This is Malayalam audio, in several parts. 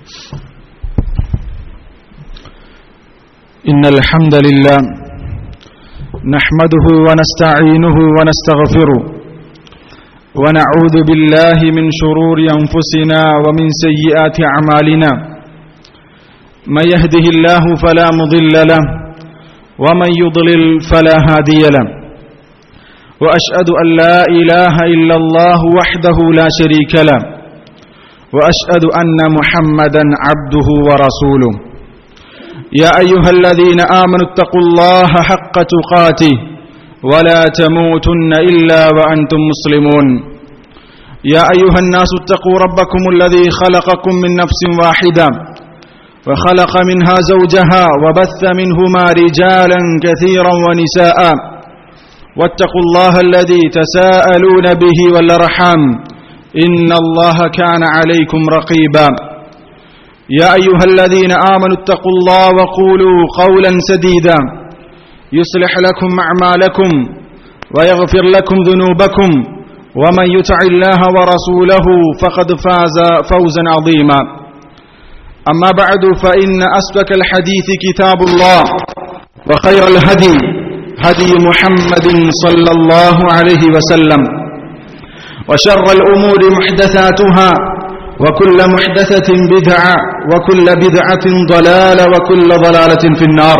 إن الحمد لله نحمده ونستعينه ونستغفره ونعوذ بالله من شرور أنفسنا ومن سيئات أعمالنا من يهده الله فلا مضل له ومن يضلل فلا هادي له وأشهد أن لا إله إلا الله وحده لا شريك له وأشهد أن محمدا عبده ورسوله يا أيها الذين آمنوا اتقوا الله حق تقاته ولا تموتن إلا وأنتم مسلمون يا أيها الناس اتقوا ربكم الذي خلقكم من نفس واحدة وخلق منها زوجها وبث منهما رجالا كثيرا ونساء واتقوا الله الذي تساءلون به والأرحام إن الله كان عليكم رقيبا يا أيها الذين آمنوا اتقوا الله وقولوا قولا سديدا يصلح لكم أعمالكم ويغفر لكم ذنوبكم ومن يطع الله ورسوله فقد فاز فوزا عظيما أما بعد فإن أسبك الحديث كتاب الله وخير الهدي هدي محمد صلى الله عليه وسلم وشر الأمور محدثاتها وكل محدثة بدعة وكل بدعة ضلالة وكل ضلالة في النار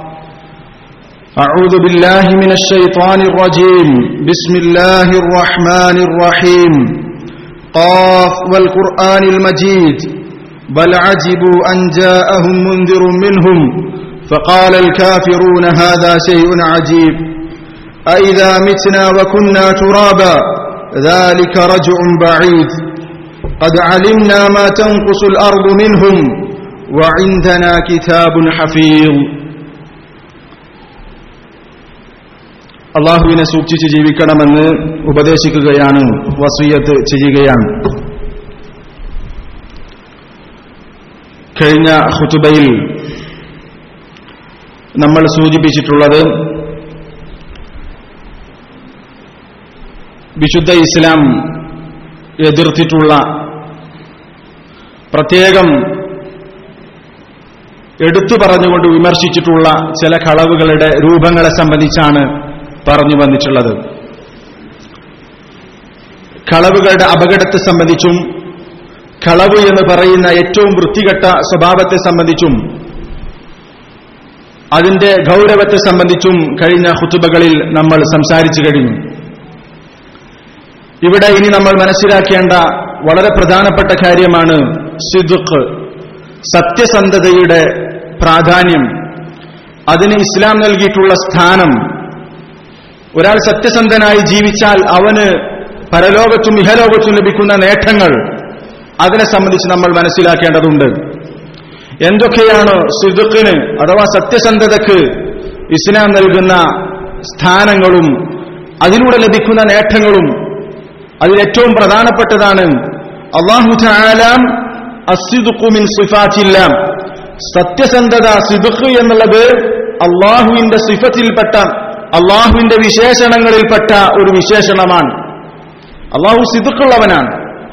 أعوذ بالله من الشيطان الرجيم بسم الله الرحمن الرحيم قاف والقرآن المجيد بل عجبوا أن جاءهم منذر منهم فقال الكافرون هذا شيء عجيب أئذا متنا وكنا ترابا ذلك رجع بعيد قد علمنا ما تنقص الأرض منهم وعندنا كتاب حفيظ അള്ളാഹുവിനെ സൂക്ഷിച്ച് ജീവിക്കണമെന്ന് ഉപദേശിക്കുകയാണ് വസീയത്ത് ചെയ്യുകയാണ് കഴിഞ്ഞ ഹുതുബയിൽ നമ്മൾ സൂചിപ്പിച്ചിട്ടുള്ളത് വിശുദ്ധ ഇസ്ലാം എതിർത്തിട്ടുള്ള പ്രത്യേകം എടുത്തു പറഞ്ഞുകൊണ്ട് വിമർശിച്ചിട്ടുള്ള ചില കളവുകളുടെ രൂപങ്ങളെ സംബന്ധിച്ചാണ് പറഞ്ഞു വന്നിട്ടുള്ളത് കളവുകളുടെ അപകടത്തെ സംബന്ധിച്ചും കളവ് എന്ന് പറയുന്ന ഏറ്റവും വൃത്തികെട്ട സ്വഭാവത്തെ സംബന്ധിച്ചും അതിന്റെ ഗൗരവത്തെ സംബന്ധിച്ചും കഴിഞ്ഞ ഹുത്തുബകളിൽ നമ്മൾ സംസാരിച്ചു കഴിഞ്ഞു ഇവിടെ ഇനി നമ്മൾ മനസ്സിലാക്കേണ്ട വളരെ പ്രധാനപ്പെട്ട കാര്യമാണ് സിദുഖ് സത്യസന്ധതയുടെ പ്രാധാന്യം അതിന് ഇസ്ലാം നൽകിയിട്ടുള്ള സ്ഥാനം ഒരാൾ സത്യസന്ധനായി ജീവിച്ചാൽ അവന് പരലോകത്തും ഇഹലോകത്തും ലഭിക്കുന്ന നേട്ടങ്ങൾ അതിനെ സംബന്ധിച്ച് നമ്മൾ മനസ്സിലാക്കേണ്ടതുണ്ട് എന്തൊക്കെയാണ് സിദുക്കിന് അഥവാ സത്യസന്ധതയ്ക്ക് ഇസ്ലാം നൽകുന്ന സ്ഥാനങ്ങളും അതിലൂടെ ലഭിക്കുന്ന നേട്ടങ്ങളും അതിലേറ്റവും പ്രധാനപ്പെട്ടതാണ് അള്ളാഹു ചാലാം അസിദുക്കുമിൻ സിഫാറ്റില്ല സത്യസന്ധത സിദുഖ് എന്നുള്ളത് അള്ളാഹുവിന്റെ സിഫത്തിൽപ്പെട്ട അള്ളാഹുവിന്റെ വിശേഷണങ്ങളിൽപ്പെട്ട ഒരു വിശേഷണമാണ് അള്ളാഹു സിദുക്കുള്ളവനാണ്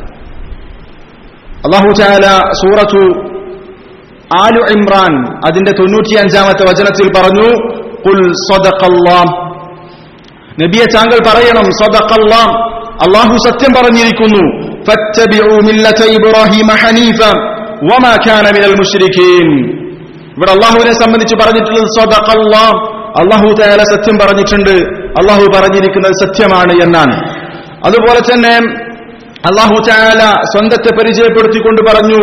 അള്ളാഹു ചാല സൂറത്തു ആലു ഇമ്രാൻ അതിന്റെ തൊണ്ണൂറ്റിയഞ്ചാമത്തെ വചനത്തിൽ പറഞ്ഞു കുൽ സ്വദഖല്ലാം നബിയെ താങ്കൾ പറയണം സ്വദഖല്ലാം അള്ളാഹു സത്യം പറഞ്ഞിരിക്കുന്നു ഇവിടെ അള്ളാഹുവിനെ സംബന്ധിച്ച് പറഞ്ഞിട്ടുള്ളത് സ്വദഖല്ലാം അള്ളാഹു തയാല സത്യം പറഞ്ഞിട്ടുണ്ട് അള്ളാഹു പറഞ്ഞിരിക്കുന്നത് സത്യമാണ് എന്നാണ് അതുപോലെ തന്നെ അള്ളാഹു ചായാല സ്വന്തത്തെ പരിചയപ്പെടുത്തിക്കൊണ്ട് പറഞ്ഞു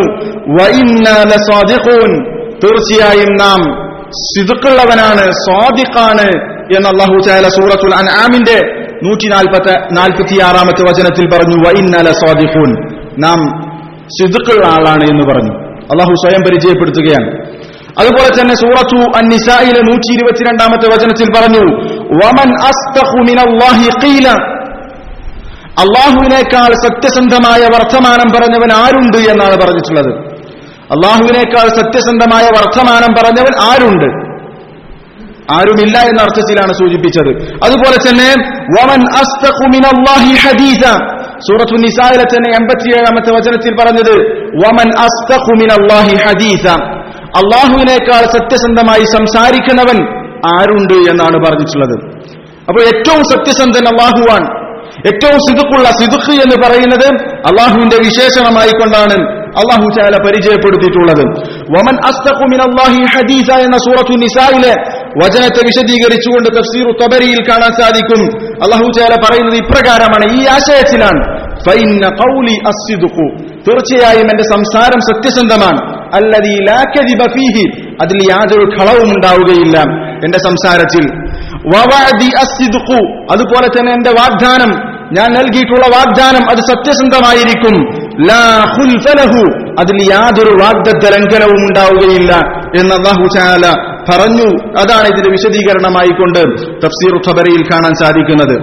തീർച്ചയായും നാം സിതുക്കുള്ളവനാണ് സ്വാദിഖാണ് എന്ന് അള്ളാഹു ചായാല സൂറത്തുൽ അൻആമിന്റെ നൂറ്റി നാൽപ്പത്തി നാൽപ്പത്തിയാറാമത്തെ വചനത്തിൽ പറഞ്ഞു വൈന്നല സ്വാദിഖൂൻ നാം സിതുക്കുള്ള ആളാണ് എന്ന് പറഞ്ഞു അള്ളാഹു സ്വയം പരിചയപ്പെടുത്തുകയാണ് അതുപോലെ തന്നെ സൂറത്തു അന്നിസായിലെ നൂറ്റി ഇരുപത്തിരണ്ടാമത്തെ വചനത്തിൽ പറഞ്ഞു വമൻ അസ്തഖു മിനല്ലാഹി ഖീല അള്ളാഹുവിനേക്കാൾ സത്യസന്ധമായ വർത്തമാനം പറഞ്ഞവൻ ആരുണ്ട് എന്നാണ് പറഞ്ഞിട്ടുള്ളത് അള്ളാഹുവിനേക്കാൾ സത്യസന്ധമായ വർത്തമാനം പറഞ്ഞവൻ ആരുണ്ട് ആരുമില്ല എന്ന അർത്ഥത്തിലാണ് സൂചിപ്പിച്ചത് അതുപോലെ തന്നെ വമൻ അസ്തഖു മിനല്ലാഹി ഹദീസ സൂറത്തു നിസായിലെ തന്നെ എൺപത്തിയേഴാമത്തെ വചനത്തിൽ പറഞ്ഞത് വമൻ അസ്തഖു മിനല്ലാഹി ഹദീസ അള്ളാഹുവിനേക്കാൾ സത്യസന്ധമായി സംസാരിക്കുന്നവൻ ആരുണ്ട് എന്നാണ് പറഞ്ഞിട്ടുള്ളത് അപ്പോൾ ഏറ്റവും സത്യസന്ധൻ അള്ളാഹുവാൻ ഏറ്റവും സിതുക്കുള്ള സിതുക്ക് എന്ന് പറയുന്നത് അള്ളാഹുവിന്റെ വിശേഷണമായി കൊണ്ടാണ് അള്ളാഹു ചാല പരിചയപ്പെടുത്തിയിട്ടുള്ളത് വമൻ അസ്തഖു മിനല്ലാഹി ഹദീസ എന്ന സൂറത്തു നിസായിലെ വചനത്തെ വിശദീകരിച്ചുകൊണ്ട് തഫ്സീറു തബരിയിൽ കാണാൻ സാധിക്കും അള്ളാഹു ചാല പറയുന്നത് ഇപ്രകാരമാണ് ഈ ആശയത്തിലാണ് ഫൈന്ന ഖൗലി അസ്സിദുഖു തീർച്ചയായും എന്റെ സംസാരം സത്യസന്ധമാണ് അല്ലദീ ലാ കദിബ ഫീഹി അതിൽ യാതൊരു കളവും ഉണ്ടാവുകയില്ല എന്റെ സംസാരത്തിൽ വവഅദി അസ്സിദുഖു അതുപോലെ തന്നെ എന്റെ വാഗ്ദാനം ഞാൻ നൽകിയിട്ടുള്ള വാഗ്ദാനം അത് സത്യസന്ധമായിരിക്കും ലാ ഖുൽഫ ലഹു അതിൽ യാതൊരു വാഗ്ദത്ത ലംഘനവും ഉണ്ടാവുകയില്ല എന്ന് അല്ലാഹു തആല പറഞ്ഞു അതാണ് ഇതിന്റെ വിശദീകരണമായി കൊണ്ട് തഫ്സീർ ഖബറിയിൽ കാണാൻ സാധിക്കുന്നത്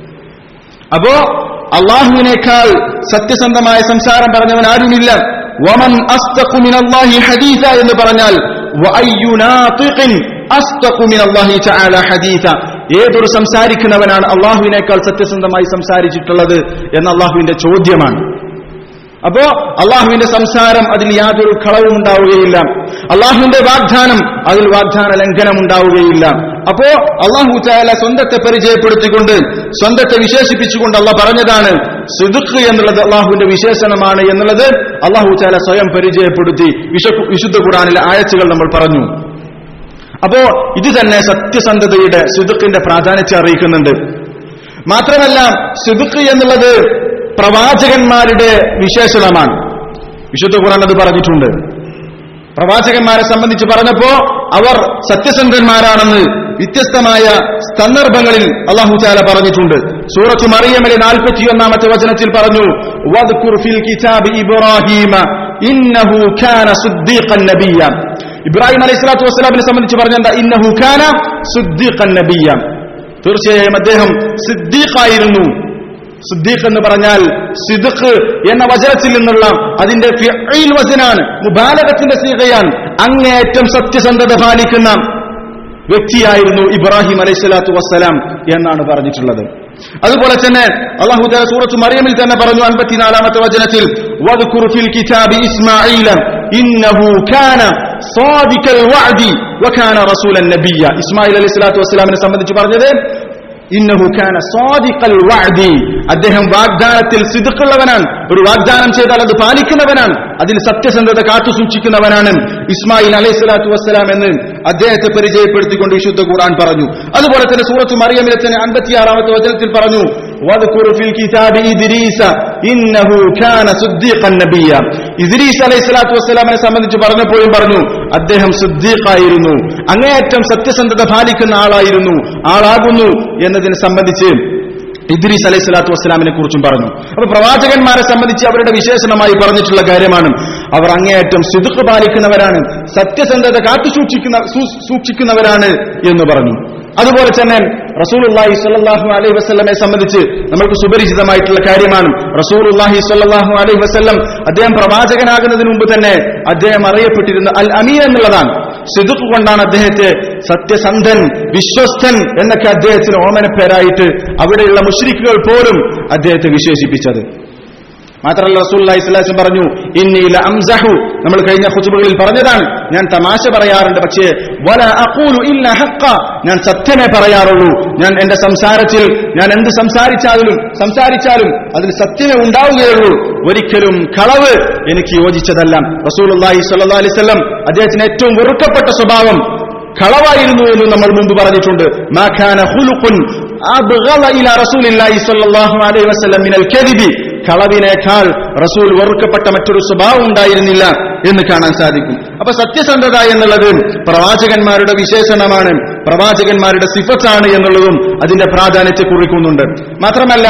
അപ്പോ അള്ളാഹുവിനേക്കാൾ സത്യസന്ധമായ സംസാരം പറഞ്ഞവൻ ആരുമില്ല വമൻ അസ്തഖു മിനല്ലാഹി ഹദീസ എന്ന് പറഞ്ഞാൽ വഅയ്യു നാതിഖിൻ അസ്തഖു മിനല്ലാഹി തആല ഹദീസ ഏതൊരു സംസാരിക്കുന്നവനാണ് അള്ളാഹുവിനേക്കാൾ സത്യസന്ധമായി സംസാരിച്ചിട്ടുള്ളത് എന്ന അള്ളാഹുവിന്റെ ചോദ്യമാണ് അപ്പോ അള്ളാഹുവിന്റെ സംസാരം അതിൽ യാതൊരു കളവും ഉണ്ടാവുകയില്ല അള്ളാഹുവിന്റെ വാഗ്ദാനം അതിൽ വാഗ്ദാന ലംഘനം ഉണ്ടാവുകയില്ല അപ്പോ അള്ളാഹു ചായാല സ്വന്തത്തെ പരിചയപ്പെടുത്തിക്കൊണ്ട് സ്വന്തത്തെ വിശേഷിപ്പിച്ചുകൊണ്ട് അള്ളാഹ് പറഞ്ഞതാണ് സിദുഖ് എന്നുള്ളത് അള്ളാഹുവിന്റെ വിശേഷണമാണ് എന്നുള്ളത് അള്ളാഹു ചായാല സ്വയം പരിചയപ്പെടുത്തി വിശ- വിശുദ്ധ ഖുറാനിലെ ആയച്ചുകൾ നമ്മൾ പറഞ്ഞു അപ്പോ ഇത് തന്നെ സത്യസന്ധതയുടെ സിദുഖിന്റെ പ്രാധാന്യത്തെ അറിയിക്കുന്നുണ്ട് മാത്രമല്ല സിദുഖ് എന്നുള്ളത് പ്രവാചകന്മാരുടെ വിശേഷണമാണ് വിശുദ്ധ ഖുർആൻ അത് പറഞ്ഞിട്ടുണ്ട് പ്രവാചകന്മാരെ സംബന്ധിച്ച് പറഞ്ഞപ്പോ അവർ സത്യസന്ധന്മാരാണെന്ന് വ്യത്യസ്തമായ സന്ദർഭങ്ങളിൽ അള്ളാഹു ചാല പറഞ്ഞിട്ടുണ്ട് സൂറത്ത് മറിയമിലെ നാൽപ്പത്തിയൊന്നാമത്തെ വചനത്തിൽ പറഞ്ഞു വദ്കുർ ഫിൽ കിതാബി ഇബ്രാഹീമ ഇന്നഹു കാന സുദ്ദീഖൻ നബിയ്യ ഇബ്രാഹിം അലൈഹി സ്വലാത്തു വസ്സലാമിനെ സംബന്ധിച്ച് പറഞ്ഞെന്താ ഇന്നഹു കാന സുദ്ദീഖൻ നബിയ്യ തീർച്ചയായും അദ്ദേഹം സിദ്ദീഖായിരുന്നു സിദ്ദീഖ് എന്ന് പറഞ്ഞാൽ സിദ്ഖ് എന്ന വചനത്തിൽ നിന്നുള്ള അതിന്റെ ഫിഈൽ വചനാണ് മുബാലകത്തിന്റെ സീകയാണ് അങ്ങേയറ്റം സത്യസന്ധത പാലിക്കുന്ന വ്യക്തിയായിരുന്നു ഇബ്രാഹിം അലൈഹി സ്വലാത്തു വസ്സലാം എന്നാണ് പറഞ്ഞിട്ടുള്ളത് അതുപോലെ തന്നെ അള്ളാഹു തആല സൂറത്ത് മറിയമിൽ തന്നെ പറഞ്ഞു അൻപത്തിനാലാമത്തെ വചനത്തിൽ വദ്കുർ ഫിൽ കിതാബി ഇസ്മാഈല ഇന്നഹു കാന സാദിഖൽ വഅദി വകാന റസൂലൻ നബിയ്യ ഇസ്മായിൽ അലൈഹി സ്വലാത്തു വസ്സലാമിനെ സംബന്ധിച്ച് പറഞ്ഞത് ഇന്നഹു കാന സാദിഖൽ വഅദി അദ്ദേഹം വാഗ്ദാനത്തിൽ സിദ്ഖുള്ളവനാണ് ഒരു വാഗ്ദാനം ചെയ്താൽ അത് പാലിക്കുന്നവനാണ് അതിൽ സത്യസന്ധത കാത്തു സൂക്ഷിക്കുന്നവനാണ് ഇസ്മായിൽ അലൈഹി സ്വലാത്തു വസ്സലാം എന്ന് അദ്ദേഹത്തെ പരിചയപ്പെടുത്തിക്കൊണ്ട് വിശുദ്ധ ഖുർആൻ പറഞ്ഞു അതുപോലെ തന്നെ സൂറത്ത് മറിയമിലെ തന്നെ അൻപത്തിയാറാമത്തെ വചനത്തിൽ പറഞ്ഞു വദ്കുർ ഫിൽ കിതാബി ഇദ്രീസ ഇന്നഹു കാന സുദ്ദീഖൻ നബിയ്യ ഇദ്രീസ് അലൈഹി സ്വലാത്തു വസ്സലാമിനെ സംബന്ധിച്ച് പറഞ്ഞപ്പോഴും പറഞ്ഞു അദ്ദേഹം സുദ്ദീഖായിരുന്നു അങ്ങേയറ്റം സത്യസന്ധത പാലിക്കുന്ന ആളായിരുന്നു ആളാകുന്നു എന്നതിനെ സംബന്ധിച്ച് ഇദ്രീസ് അലൈഹി സ്വലാത്തു വസ്സലാമിനെ കുറിച്ചും പറഞ്ഞു അപ്പൊ പ്രവാചകന്മാരെ സംബന്ധിച്ച് അവരുടെ വിശേഷണമായി പറഞ്ഞിട്ടുള്ള കാര്യമാണ് അവർ അങ്ങേയറ്റം സിദുക്ക് പാലിക്കുന്നവരാണ് സത്യസന്ധത കാത്തു സൂക്ഷിക്കുന്ന സൂ- സൂക്ഷിക്കുന്നവരാണ് എന്ന് പറഞ്ഞു അതുപോലെ തന്നെ റസൂലുള്ളാഹി സ്വല്ലല്ലാഹു അലൈഹി വസല്ലമയെ സംബന്ധിച്ച് നമ്മൾക്ക് സുപരിചിതമായിട്ടുള്ള കാര്യമാണ് റസൂലുള്ളാഹി സ്വല്ലല്ലാഹു അലൈഹി വസല്ലം അദ്ദേഹം പ്രവാചകനാകുന്നതിന് മുമ്പ് തന്നെ അദ്ദേഹം അറിയപ്പെട്ടിരുന്ന അൽ അമീൻ എന്നുള്ളതാണ് സിദുക്ക് കൊണ്ടാണ് അദ്ദേഹത്തെ സത്യസന്ധൻ വിശ്വസ്തൻ എന്നൊക്കെ അദ്ദേഹത്തിന് ഓമനപ്പേരായിട്ട് അവിടെയുള്ള മുഷ്രിക്കുകൾ പോലും അദ്ദേഹത്തെ വിശേഷിപ്പിച്ചത് മാത്രമല്ല റസൂല്ലി സ്വലാസം പറഞ്ഞു ഇന്നീല അംസഹു നമ്മൾ കഴിഞ്ഞ ഖുതുബകളിൽ പറഞ്ഞതാണ് ഞാൻ തമാശ പറയാറുണ്ട് പക്ഷേ വല അഖൂലു ഇല്ല ഹഖ ഞാൻ സത്യമേ പറയാറുള്ളൂ ഞാൻ എന്റെ സംസാരത്തിൽ ഞാൻ എന്ത് സംസാരിച്ചാലും സംസാരിച്ചാലും അതിൽ സത്യമേ ഉണ്ടാവുകയുള്ളൂ ഒരിക്കലും കളവ് എനിക്ക് യോജിച്ചതല്ല റസൂലുള്ളാഹി സ്വല്ലല്ലാഹി അലൈഹി വസല്ലം അദ്ദേഹത്തിന് ഏറ്റവും വെറുക്കപ്പെട്ട സ്വഭാവം കളവായിരുന്നു എന്ന് നമ്മൾ മുമ്പ് പറഞ്ഞിട്ടുണ്ട് മാ ഖാന ഖുലുഖുൻ അബ്ഗള ഇലാ റസൂലില്ലാഹി സ്വല്ലല്ലാഹു അലൈഹി വസല്ലം മിനൽ കദിബി കളവിനേക്കാൾ റസൂൽ വെറുക്കപ്പെട്ട മറ്റൊരു സ്വഭാവം ഉണ്ടായിരുന്നില്ല എന്ന് കാണാൻ സാധിക്കും അപ്പൊ സത്യസന്ധത എന്നുള്ളത് പ്രവാചകന്മാരുടെ വിശേഷണമാണ് പ്രവാചകന്മാരുടെ സിഫത്താണ് എന്നുള്ളതും അതിന്റെ പ്രാധാന്യത്തെ കുറിക്കുന്നുണ്ട് മാത്രമല്ല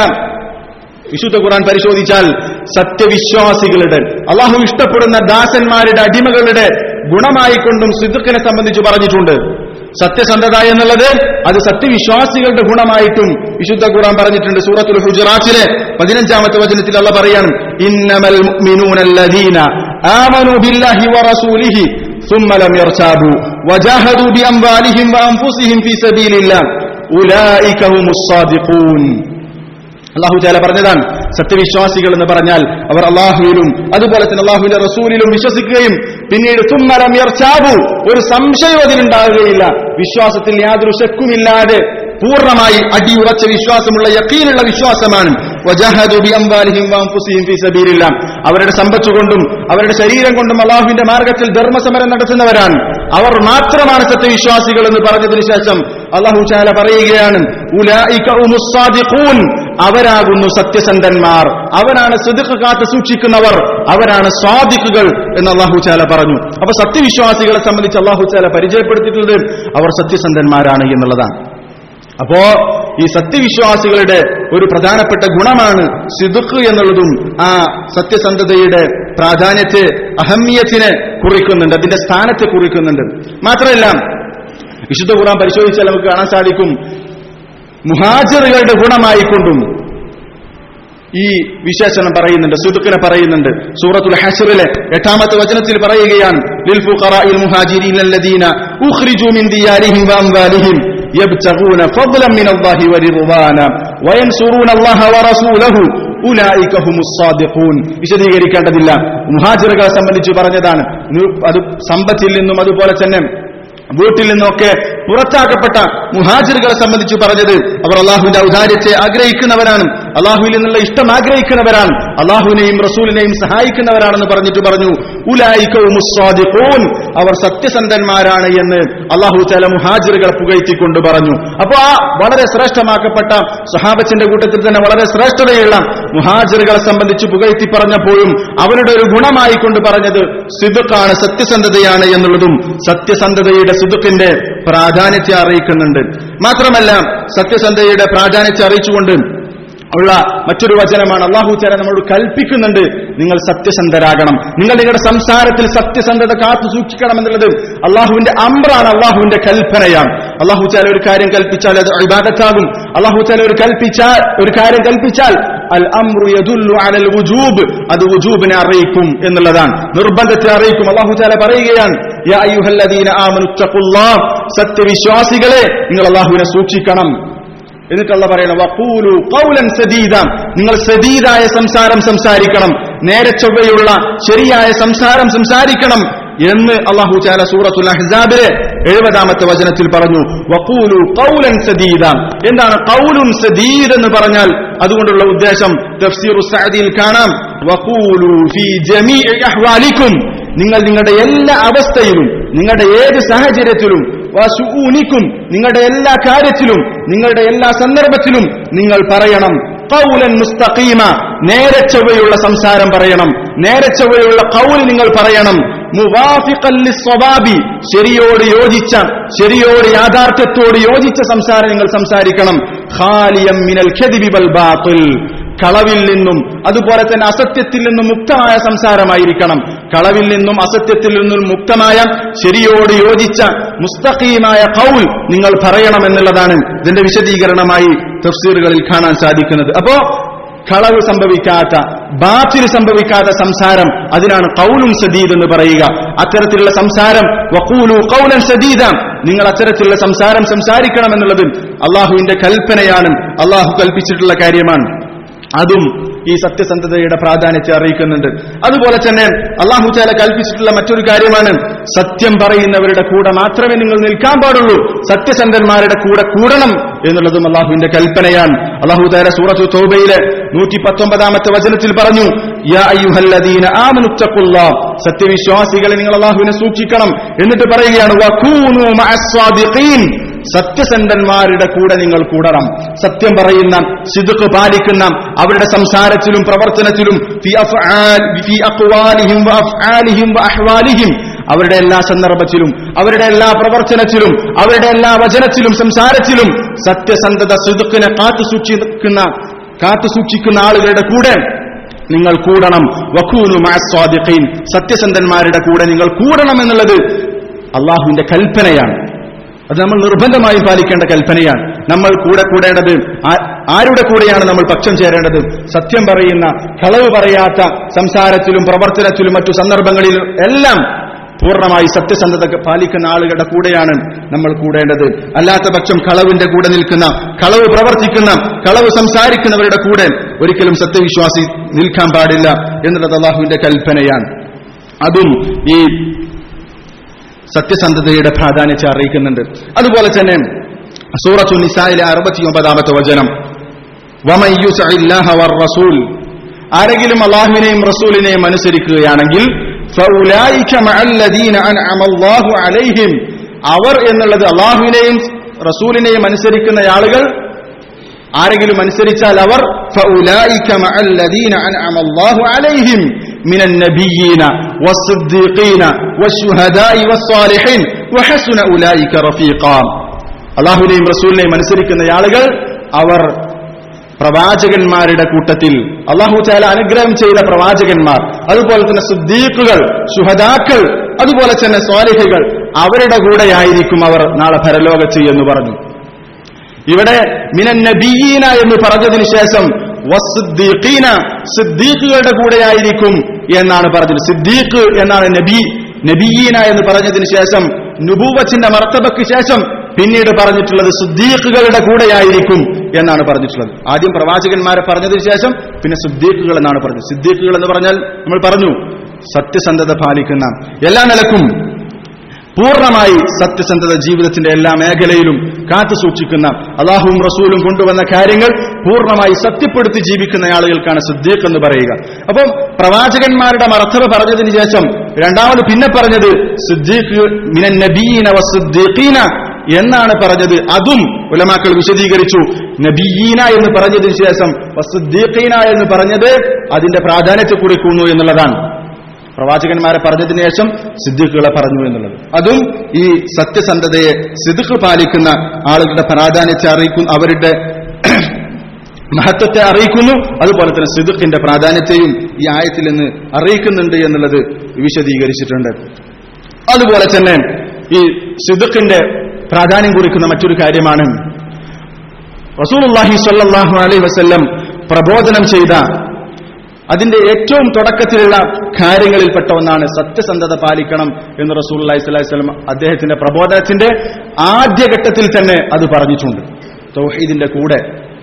വിശുദ്ധ ഖുർആൻ പരിശോധിച്ചാൽ സത്യവിശ്വാസികളുടെ അള്ളാഹു ഇഷ്ടപ്പെടുന്ന ദാസന്മാരുടെ അടിമകളുടെ ഗുണമായിക്കൊണ്ടും സിദ്ദുഖിനെ സംബന്ധിച്ച് പറഞ്ഞിട്ടുണ്ട് സത്യസന്ധത എന്നുള്ളത് അത് സത്യവിശ്വാസികളുടെ ഗുണമായിട്ടും വിശുദ്ധ ഖുർആൻ പറഞ്ഞിട്ടുണ്ട് സൂറത്തുൽ ഹുജറാത്തിലെ പതിനഞ്ചാമത്തെ വചനത്തിൽ അള്ള പറയാണ് ഇന്നമൽ മുഅ്മിനൂനല്ലദീന ആമനു ബില്ലാഹി വറസൂലിഹി ثم لم يرتابوا وجاهدوا بأموالهم وأنفسهم في سبيل الله أولئك هم الصادقون അള്ളാഹു ചാല പറഞ്ഞതാണ് സത്യവിശ്വാസികൾ എന്ന് പറഞ്ഞാൽ അവർ അള്ളാഹുവിലും അതുപോലെ തന്നെ അള്ളാഹുവിന്റെ റസൂലിലും വിശ്വസിക്കുകയും പിന്നീട് തുമ്മലം യർച്ചാബു ഒരു സംശയം അതിലുണ്ടാകുകയില്ല വിശ്വാസത്തിൽ യാതൊരു ശക്കുമില്ലാതെ പൂർണ്ണമായി അടിയുറച്ച വിശ്വാസമുള്ള യക്കീനുള്ള വിശ്വാസമാണ് വജഹദു ബിഅംവാലിഹിം വഅൻഫുസിഹിം ഫീ സബീലില്ലാ അവരുടെ സമ്പത്ത് കൊണ്ടും അവരുടെ ശരീരം കൊണ്ടും അള്ളാഹുവിന്റെ മാർഗത്തിൽ ധർമ്മസമരം നടത്തുന്നവരാണ് അവർ മാത്രമാണ് സത്യവിശ്വാസികൾ എന്ന് പറഞ്ഞതിന് ശേഷം അള്ളാഹു ചാല പറയുകയാണ് ഉലൈക ഹുമുസ് സാദിഖൂൻ അവരാകുന്നു സത്യസന്ധന്മാർ അവരാണ് സിദ്ഖ് കാത്തു സൂക്ഷിക്കുന്നവർ അവരാണ് സ്വാദിഖുകൾ എന്ന് അള്ളാഹു ചാല പറഞ്ഞു അപ്പൊ സത്യവിശ്വാസികളെ സംബന്ധിച്ച് അള്ളാഹു ചാല പരിചയപ്പെടുത്തിയിട്ടുള്ളത് അവർ സത്യസന്ധന്മാരാണ് എന്നുള്ളതാണ് അപ്പോ ഈ സത്യവിശ്വാസികളുടെ ഒരു പ്രധാനപ്പെട്ട ഗുണമാണ് സിദുഖ് എന്നുള്ളതും ആ സത്യസന്ധതയുടെ പ്രാധാന്യത്തെ അഹമ്യത്തിനെ കുറിക്കുന്നുണ്ട് അതിന്റെ സ്ഥാനത്തെ കുറിക്കുന്നുണ്ട് മാത്രമല്ല വിശുദ്ധ ഖുർആൻ പരിശോധിച്ചാൽ നമുക്ക് കാണാൻ സാധിക്കും മുഹാജിറുകളുടെ ഗുണമായിക്കൊണ്ടും ഈ വിശേഷണം പറയുന്നുണ്ട് സുദുക്കിനെ പറയുന്നുണ്ട് സൂറത്തുൽ ഹഷറിലെ എട്ടാമത്തെ വചനത്തിൽ പറയുകയാണ് ലിൽ ഫുഖറാഇൽ മുഹാജിരീന അല്ലദീന ഉഖ്രിജു മിൻ ദിയാരിഹിം വഅംവാലിഹിം يبتغون فضلا من الله ورضوانا وينصرون الله ورسوله ഉലായിക ഹുമുസ് സാദിഖൂൻ വിശദീകരിക്കേണ്ടതില്ല മുഹാജിറുകളെ സംബന്ധിച്ച് പറഞ്ഞതാണ് അത് സമ്പത്തിൽ നിന്നും അതുപോലെ തന്നെ വീട്ടിൽ നിന്നൊക്കെ പുറത്താക്കപ്പെട്ട മുഹാജിറുകളെ സംബന്ധിച്ച് പറഞ്ഞത് അവർ അള്ളാഹുവിന്റെ ഔദാര്യത്തെ ആഗ്രഹിക്കുന്നവരാണ് അള്ളാഹുവിൽ നിന്നുള്ള ഇഷ്ടം ആഗ്രഹിക്കുന്നവരാണ് അള്ളാഹുവിനെയും റസൂലിനെയും സഹായിക്കുന്നവരാണെന്ന് പറഞ്ഞിട്ട് പറഞ്ഞു ഉലായിക്കവും അവർ സത്യസന്ധന്മാരാണ് എന്ന് അള്ളാഹു ചില മുഹാജിറുകളെ പുകഴ്ത്തിക്കൊണ്ട് പറഞ്ഞു അപ്പോ ആ വളരെ ശ്രേഷ്ഠമാക്കപ്പെട്ട സഹാബത്തിന്റെ കൂട്ടത്തിൽ തന്നെ വളരെ ശ്രേഷ്ഠതയുള്ള മുഹാജിറുകളെ സംബന്ധിച്ച് പുകഴ്ത്തി പറഞ്ഞപ്പോഴും അവരുടെ ഒരു ഗുണമായി കൊണ്ട് പറഞ്ഞത് സിദുക്കാണ് സത്യസന്ധതയാണ് എന്നുള്ളതും സത്യസന്ധതയുടെ സിദുക്കിന്റെ പ്രാധാന്യത്തെ അറിയിക്കുന്നുണ്ട് മാത്രമല്ല സത്യസന്ധതയുടെ പ്രാധാന്യത്തെ അറിയിച്ചുകൊണ്ട് ഉള്ള മറ്റൊരു വചനമാണ് അള്ളാഹു ചാല നമ്മളോട് കൽപ്പിക്കുന്നുണ്ട് നിങ്ങൾ സത്യസന്ധരാകണം നിങ്ങൾ നിങ്ങളുടെ സംസാരത്തിൽ സത്യസന്ധത കാത്തു സൂക്ഷിക്കണം എന്നുള്ളത് അള്ളാഹുവിന്റെ അമ്രാണ് അള്ളാഹുവിന്റെ കൽപ്പനയാണ് അള്ളാഹു ചാല ഒരു കാര്യം കൽപ്പിച്ചാൽ അത് ഇബാദത്താകും അള്ളാഹു ചാല ഒരു കൽപ്പിച്ചാൽ ഒരു കാര്യം കൽപ്പിച്ചാൽ അൽ അമ്രു യദുല്ലു അലൽ വുജൂബ് അത് വുജൂബിനെ അറിയിക്കും എന്നുള്ളതാണ് നിർബന്ധത്തെ അറിയിക്കും അള്ളാഹു ചാല പറയുകയാണ് യാ അയ്യുഹല്ലദീന ആമനു തഖുല്ലാഹ് സത്യവിശ്വാസികളെ നിങ്ങൾ അള്ളാഹുവിനെ സൂക്ഷിക്കണം എന്നിട്ടുള്ള പറയണം വക്കൂലു കൗലൻ സദീദ നിങ്ങൾ സദീദായ സംസാരം സംസാരിക്കണം നേരെ ചൊവ്വയുള്ള ശരിയായ സംസാരം സംസാരിക്കണം എന്ന് അള്ളാഹു ചാല സൂറത്തുൽ അഹ്സാബിലെ എഴുപതാമത്തെ വചനത്തിൽ പറഞ്ഞു വക്കൂലു കൗലൻ സദീദ എന്താണ് കൗലുൻ സദീദ് എന്ന് പറഞ്ഞാൽ അതുകൊണ്ടുള്ള ഉദ്ദേശം തഫ്സീർ സഅദിയിൽ കാണാം വക്കൂലു ഫീ ജമീഇ അഹ്വാലിക്കും നിങ്ങൾ നിങ്ങളുടെ എല്ലാ അവസ്ഥയിലും നിങ്ങളുടെ ഏത് സാഹചര്യത്തിലും വസുഊനിക്കും നിങ്ങളുടെ എല്ലാ കാര്യത്തിലും നിങ്ങളുടെ എല്ലാ സന്ദർഭത്തിലും നിങ്ങൾ പറയണം കൗലൻ മുസ്തഖീമ നേരെ ചൊവ്വയുള്ള സംസാരം പറയണം നേരെ ചൊവ്വയുള്ള കൗൽ നിങ്ങൾ പറയണം മുവാഫിഖൻ ലിസ്വബാബി ശരിയോട് യോജിച്ച ശരിയോട് യാഥാർത്ഥ്യത്തോട് യോജിച്ച സംസാരം നിങ്ങൾ സംസാരിക്കണം ഖാലിയം മിനൽ ഖദിബി വൽ ബാത്തിൽ കളവിൽ നിന്നും അതുപോലെ തന്നെ അസത്യത്തിൽ നിന്നും മുക്തമായ സംസാരമായിരിക്കണം കളവിൽ നിന്നും അസത്യത്തിൽ നിന്നും മുക്തമായ ശരിയോട് യോജിച്ച മുസ്തഖീമായ കൗൽ നിങ്ങൾ പറയണമെന്നുള്ളതാണ് ഇതിന്റെ വിശദീകരണമായി തഫ്സീറുകളിൽ കാണാൻ സാധിക്കുന്നത് അപ്പോ കളവ് സംഭവിക്കാത്ത ബാത്തിൽ സംഭവിക്കാത്ത സംസാരം അതിനാണ് കൗലുൻ സദീദ് എന്ന് പറയുക അത്തരത്തിലുള്ള സംസാരം വക്കൂലു കൗലൻ സദീദ നിങ്ങൾ അത്തരത്തിലുള്ള സംസാരം സംസാരിക്കണം എന്നുള്ളത് അള്ളാഹുവിന്റെ കൽപ്പനയാണ് അള്ളാഹു കൽപ്പിച്ചിട്ടുള്ള കാര്യമാണ് അതും ഈ സത്യസന്ധതയുടെ പ്രാധാന്യത്തെ അറിയിക്കുന്നുണ്ട് അതുപോലെ തന്നെ അള്ളാഹു ചാല കൽപ്പിച്ചിട്ടുള്ള മറ്റൊരു കാര്യമാണ് സത്യം പറയുന്നവരുടെ കൂടെ മാത്രമേ നിങ്ങൾ നിൽക്കാൻ പാടുള്ളൂ സത്യസന്ധന്മാരുടെ കൂടെ കൂടണം എന്നുള്ളതും അള്ളാഹുവിന്റെ കൽപ്പനയാണ് അള്ളാഹു താര സൂറത്തു തോബയിലെ നൂറ്റി പത്തൊമ്പതാമത്തെ വചനത്തിൽ പറഞ്ഞു യാ അയ്യുഹല്ലദീന ആമനുത്തഖുല്ലാ സത്യവിശ്വാസികളെ നിങ്ങൾ അള്ളാഹുവിനെ സൂക്ഷിക്കണം എന്നിട്ട് പറയുകയാണ് വകൂനു മഅസ്വാദിഖീൻ സത്യസന്ധന്മാരുടെ കൂടെ നിങ്ങൾ കൂടണം സത്യം പറയുന്ന സിദുക്ക് പാലിക്കുന്ന അവരുടെ സംസാരത്തിലും പ്രവർത്തനത്തിലും ഫി അഫ്ആൽ- ഫി അഖ്വാലിഹിം വഅഫ്ആലിഹിം വഅഹ്വാലിഹിം അവരുടെ എല്ലാ സന്ദർഭത്തിലും അവരുടെ എല്ലാ പ്രവർത്തനത്തിലും അവരുടെ എല്ലാ വചനത്തിലും സംസാരത്തിലും സത്യസന്ധത സിദുക്കിനെ കാത്തു സൂക്ഷിക്കുന്ന കാത്തു സൂക്ഷിക്കുന്ന ആളുകളുടെ കൂടെ നിങ്ങൾ കൂടണം വഖൂനു മഅസ്വാദിഖീൻ സത്യസന്ധന്മാരുടെ കൂടെ നിങ്ങൾ കൂടണം എന്നുള്ളത് അള്ളാഹുവിന്റെ കൽപ്പനയാണ് അത് നമ്മൾ നിർബന്ധമായും പാലിക്കേണ്ട കൽപ്പനയാണ് നമ്മൾ കൂടെ കൂടേണ്ടത് ആ- ആരുടെ കൂടെയാണ് നമ്മൾ പക്ഷം ചേരേണ്ടത് സത്യം പറയുന്ന കളവ് പറയാത്ത സംസാരത്തിലും പ്രവർത്തനത്തിലും മറ്റു സന്ദർഭങ്ങളിലും എല്ലാം പൂർണ്ണമായി സത്യസന്ധത പാലിക്കുന്ന ആളുകളുടെ കൂടെയാണ് നമ്മൾ കൂടേണ്ടത് അല്ലാത്ത പക്ഷം കളവിന്റെ കൂടെ നിൽക്കുന്ന കളവ് പ്രവർത്തിക്കുന്ന കളവ് സംസാരിക്കുന്നവരുടെ കൂടെ ഒരിക്കലും സത്യവിശ്വാസി നിൽക്കാൻ പാടില്ല എന്നുള്ളത് അള്ളാഹുവിന്റെ കൽപ്പനയാണ് അതും ഈ സത്യസന്ധതയുടെ പ്രാധാന്യത്തെ അറിയിക്കുന്നുണ്ട് അതുപോലെ തന്നെ സൂറത്തു നിസായിലെ അറുപത്തി ഒമ്പതാമത്തെ വചനം വമൻ യുസഇല്ലാഹ വർ-റസൂൽ ആരെങ്കിലും അള്ളാഹുവിനെയും റസൂലിനെയും അനുസരിക്കുകയാണെങ്കിൽ ഫൗലായിക മഅല്ലദീന അൻഅമ അല്ലാഹു അലൈഹിം അവർ എന്നുള്ളത് അള്ളാഹുവിനെയും റസൂലിനെയും അനുസരിക്കുന്ന ആളുകൾ ആരെങ്കിലും അനുസരിച്ചാൽ അവർ فأولئك مع الذين أنعم الله عليهم من النبيين والصديقين والشهداء والصالحين وحسن أولئك رفيقا അള്ളാഹുവിനെയും റസൂലിനെയും അനുസരിക്കുന്ന ആളുകൾ അവർ പ്രവാചകന്മാരുടെ കൂട്ടത്തിൽ അള്ളാഹു ചാല അനുഗ്രഹം ചെയ്ത പ്രവാചകന്മാർ അതുപോലെ തന്നെ സുദ്ദീഖുകൾ ശുഹദാക്കൾ അതുപോലെ തന്നെ സ്വാലിഹുകൾ അവരുടെ കൂടെയായിരിക്കും അവർ നാളെ പരലോകത്ത് എന്ന് പറഞ്ഞു ഇവിടെ മിനൻ നബിയീന എന്ന് പറഞ്ഞതിന് ശേഷം വസ്സുദ്ദീഖീന സിദ്ദീഖുകളുടെ കൂടെയായിരിക്കും എന്നാണ് പറഞ്ഞത് സിദ്ദീഖ് എന്നാണ് നബി നബിയീന എന്ന് പറഞ്ഞതിന് ശേഷം നുബൂവത്തിന്റെ മർത്തബയ്ക്ക് ശേഷം പിന്നീട് പറഞ്ഞിട്ടുള്ളത് സുദ്ദീഖുകളുടെ കൂടെയായിരിക്കും എന്നാണ് പറഞ്ഞിട്ടുള്ളത് ആദ്യം പ്രവാചകന്മാരെ പറഞ്ഞതിന് ശേഷം പിന്നെ സുദ്ദീഖുകൾ എന്നാണ് പറഞ്ഞത് സിദ്ദീഖുകൾ എന്ന് പറഞ്ഞാൽ നമ്മൾ പറഞ്ഞു സത്യസന്ധത പാലിക്കുന്ന എല്ലാ നിലക്കും പൂർണ്ണമായി സത്യസന്ധത ജീവിതത്തിന്റെ എല്ലാ മേഖലയിലും കാത്തു സൂക്ഷിക്കുന്ന അള്ളാഹുവും റസൂലും കൊണ്ടുവന്ന കാര്യങ്ങൾ പൂർണ്ണമായി സത്യപ്പെടുത്തി ജീവിക്കുന്ന ആളുകൾക്കാണ് സിദ്ദീഖ് എന്ന് പറയുക അപ്പം പ്രവാചകന്മാരുടെ മറത്തവ പറഞ്ഞതിന് ശേഷം രണ്ടാമത് പിന്നെ പറഞ്ഞത് സിദ്ദീഖ് മിനൻ നബീന വസിദ്ദീഖീന എന്നാണ് പറഞ്ഞത് അതും ഉലമാക്കൾ വിശദീകരിച്ചു നബീന എന്ന് പറഞ്ഞതിന് ശേഷം വസുദ്ദീഖീന എന്ന് പറഞ്ഞത് അതിന്റെ പ്രാധാന്യത്തെ കുറിക്കുന്നു എന്നുള്ളതാണ് പ്രവാചകന്മാരെ പറഞ്ഞതിന് ശേഷം സിദ്ദിഖുകളെ പറഞ്ഞു എന്നുള്ളത് അതും ഈ സത്യസന്ധതയെ സിദ്ദിഖ് പാലിക്കുന്ന ആളുകളുടെ പ്രാധാന്യത്തെ അറിയിക്കുന്നു അവരുടെ മഹത്വത്തെ അറിയിക്കുന്നു അതുപോലെ തന്നെ സിദ്ദിഖിന്റെ പ്രാധാന്യത്തെയും ഈ ആയത്തിൽ നിന്ന് അറിയിക്കുന്നുണ്ട് എന്നുള്ളത് വിശദീകരിച്ചിട്ടുണ്ട് അതുപോലെ തന്നെ ഈ സിദ്ദിഖിന്റെ പ്രാധാന്യം കുറിക്കുന്ന മറ്റൊരു കാര്യമാണ് റസൂലുള്ളാഹി സ്വല്ലല്ലാഹു അലൈഹി വസല്ലം പ്രബോധനം ചെയ്ത അതിന്റെ ഏറ്റവും തുടക്കത്തിലുള്ള കാര്യങ്ങളിൽപ്പെട്ട ഒന്നാണ് സത്യസന്ധത പാലിക്കണം എന്ന് റസൂൽ അലൈഹി സ്വലാഹി സ്വലം അദ്ദേഹത്തിന്റെ പ്രബോധനത്തിന്റെ ആദ്യഘട്ടത്തിൽ തന്നെ അത് പറഞ്ഞിട്ടുണ്ട് തൗഹീദിന്റെ കൂടെ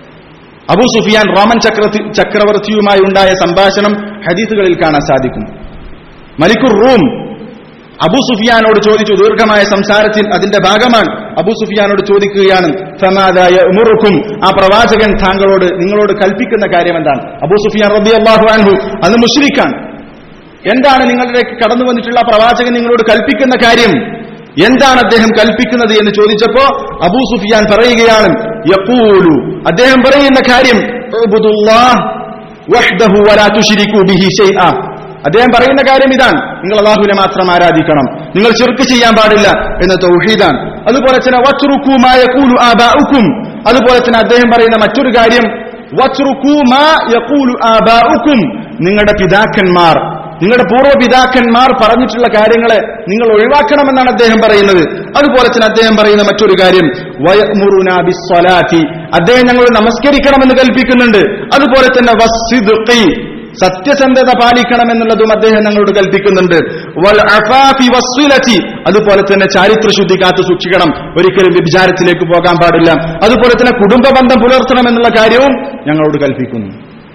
അബൂ സുഫിയാൻ റോമൻ ചക്രവർത്തി ചക്രവർത്തിയുമായി ഉണ്ടായ സംഭാഷണം ഹദീസുകളിൽ കാണാൻ സാധിക്കും മലിക്കുർ റൂം അബൂ സുഫിയാനോട് ചോദിച്ചു ദീർഘമായ സംസാരത്തിൽ അതിന്റെ ഭാഗമാണ് അബൂ സുഫിയാനോട് ചോദിക്കുകയാണ് സമാദായ ഉമുറുക്കും ആ പ്രവാചകൻ താങ്കളോട് നിങ്ങളോട് കൽപ്പിക്കുന്ന കാര്യം എന്താണ് അബൂ സുഫിയാൻ റബി അള്ളാഹു അൻഹു അത് മുഷ്രിഖാൻ എന്താണ് നിങ്ങളുടെ കടന്നു വന്നിട്ടുള്ള പ്രവാചകൻ നിങ്ങളോട് കൽപ്പിക്കുന്ന കാര്യം എന്താണ് അദ്ദേഹം കൽപ്പിക്കുന്നത് എന്ന് ചോദിച്ചപ്പോ അബൂ സുഫിയാൻ പറയുകയാണ് യഖൂലു അദ്ദേഹം പറയുന്ന കാര്യം ഉബ്ദുല്ലാഹ് വഹ്ദഹു വലാ തുശ്രികൂ ബിഹി ശൈആ അദ്ദേഹം പറയുന്ന കാര്യം ഇതാണ് നിങ്ങൾ അള്ളാഹുവിനെ മാത്രം ആരാധിക്കണം നിങ്ങൾ ചെറുക്ക് ചെയ്യാൻ പാടില്ല എന്ന തൗഹീദാണ് അതുപോലെ തന്നെ വച്ചുറുക്കൂ മാ യഖൂലു ആബാഉക്കും അതുപോലെ തന്നെ അദ്ദേഹം പറയുന്ന മറ്റൊരു കാര്യം വച്ചുറുക്കൂ മാ യഖൂലു ആബാഉക്കും നിങ്ങളുടെ പിതാക്കന്മാർ നിങ്ങളുടെ പൂർവ്വ പിതാക്കന്മാർ പറഞ്ഞിട്ടുള്ള കാര്യങ്ങളെ നിങ്ങൾ ഒഴിവാക്കണമെന്നാണ് അദ്ദേഹം പറയുന്നത് അതുപോലെ തന്നെ അദ്ദേഹം പറയുന്ന മറ്റൊരു കാര്യം വയമുറുന ബിസ്വലാത്തി അദ്ദേഹം ഞങ്ങൾ നമസ്കരിക്കണമെന്ന് കൽപ്പിക്കുന്നുണ്ട് അതുപോലെ തന്നെ വസ്സിദ്ഖി സത്യസന്ധത പാലിക്കണമെന്നുള്ളതും അദ്ദേഹം ഞങ്ങളോട് കൽപ്പിക്കുന്നുണ്ട് വൽ അഫാഫി വസ്വിലത്തി അതുപോലെ തന്നെ ചാരിത്രശുദ്ധി കാത്തു സൂക്ഷിക്കണം ഒരിക്കലും വ്യഭിചാരത്തിലേക്ക് പോകാൻ പാടില്ല അതുപോലെ തന്നെ കുടുംബ ബന്ധം പുലർത്തണം എന്നുള്ള കാര്യവും ഞങ്ങളോട് കൽപ്പിക്കുന്നു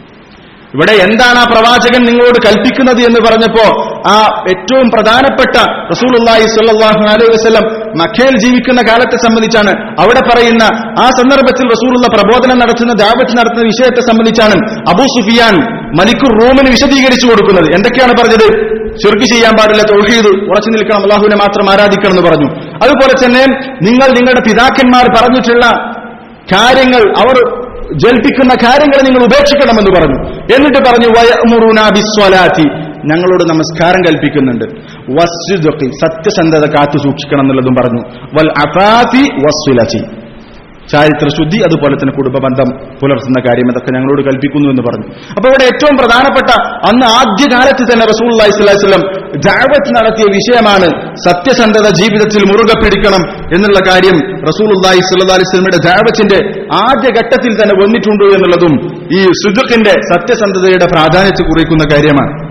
ഇവിടെ എന്താണ് ആ പ്രവാചകൻ നിങ്ങളോട് കൽപ്പിക്കുന്നത് എന്ന് പറഞ്ഞപ്പോ ആ ഏറ്റവും പ്രധാനപ്പെട്ട റസൂലുള്ളാഹി സ്വല്ലല്ലാഹു അലൈഹി വസല്ലം മക്കയിൽ ജീവിക്കുന്ന കാലത്തെ സംബന്ധിച്ചാണ് അവിടെ പറയുന്ന ആ സന്ദർഭത്തിൽ റസൂലുള്ള പ്രബോധനം നടത്തുന്ന ദാവത്ത് നടത്തുന്ന വിഷയത്തെ സംബന്ധിച്ചാണ് അബൂ സുഫിയാൻ മലിക്കുർ റൂമിന് വിശദീകരിച്ചു കൊടുക്കുന്നത് എന്തൊക്കെയാണ് പറഞ്ഞത് ചെറുക്ക് ചെയ്യാൻ പാടില്ല തൗഹീദ് ഉറച്ചു നിൽക്കണം അള്ളാഹുവിനെ മാത്രം ആരാധിക്കണം എന്ന് പറഞ്ഞു അതുപോലെ തന്നെ നിങ്ങൾ നിങ്ങളുടെ പിതാക്കന്മാർ പറഞ്ഞിട്ടുള്ള കാര്യങ്ങൾ അവർ ജൽപ്പിക്കുന്ന കാര്യങ്ങൾ നിങ്ങൾ ഉപേക്ഷിക്കണമെന്ന് പറഞ്ഞു എന്നിട്ട് പറഞ്ഞു വയമുറുന ബിസ്വലാത്തി ഞങ്ങളോട് നമസ്കാരം കൽപ്പിക്കുന്നുണ്ട് വസ്തുദി സത്യസന്ധത കാത്തു സൂക്ഷിക്കണം എന്നുള്ളതും പറഞ്ഞു വൽ അഫാഫി വസ്സുലചി ചാരിത്ര ശുദ്ധി അതുപോലെ തന്നെ കുടുംബ ബന്ധം പുലർത്തുന്ന കാര്യം ഇതൊക്കെ ഞങ്ങളോട് കൽപ്പിക്കുന്നു എന്ന് പറഞ്ഞു അപ്പൊ ഇവിടെ ഏറ്റവും പ്രധാനപ്പെട്ട അന്ന് ആദ്യകാലത്ത് തന്നെ റസൂൽ അലൈഹിസ്ലാം ദാവത്ത് നടത്തിയ വിഷയമാണ് സത്യസന്ധത ജീവിതത്തിൽ മുറുകെ പിടിക്കണം എന്നുള്ള കാര്യം റസൂൽ അള്ളാഹി സ്വല്ലാ അലിസ്ലമിയുടെ ദാവത്തിന്റെ ആദ്യഘട്ടത്തിൽ തന്നെ വന്നിട്ടുണ്ട് എന്നുള്ളതും ഈ സുജുഖിന്റെ സത്യസന്ധതയുടെ പ്രാധാന്യത്തെ കുറിക്കുന്ന കാര്യമാണ്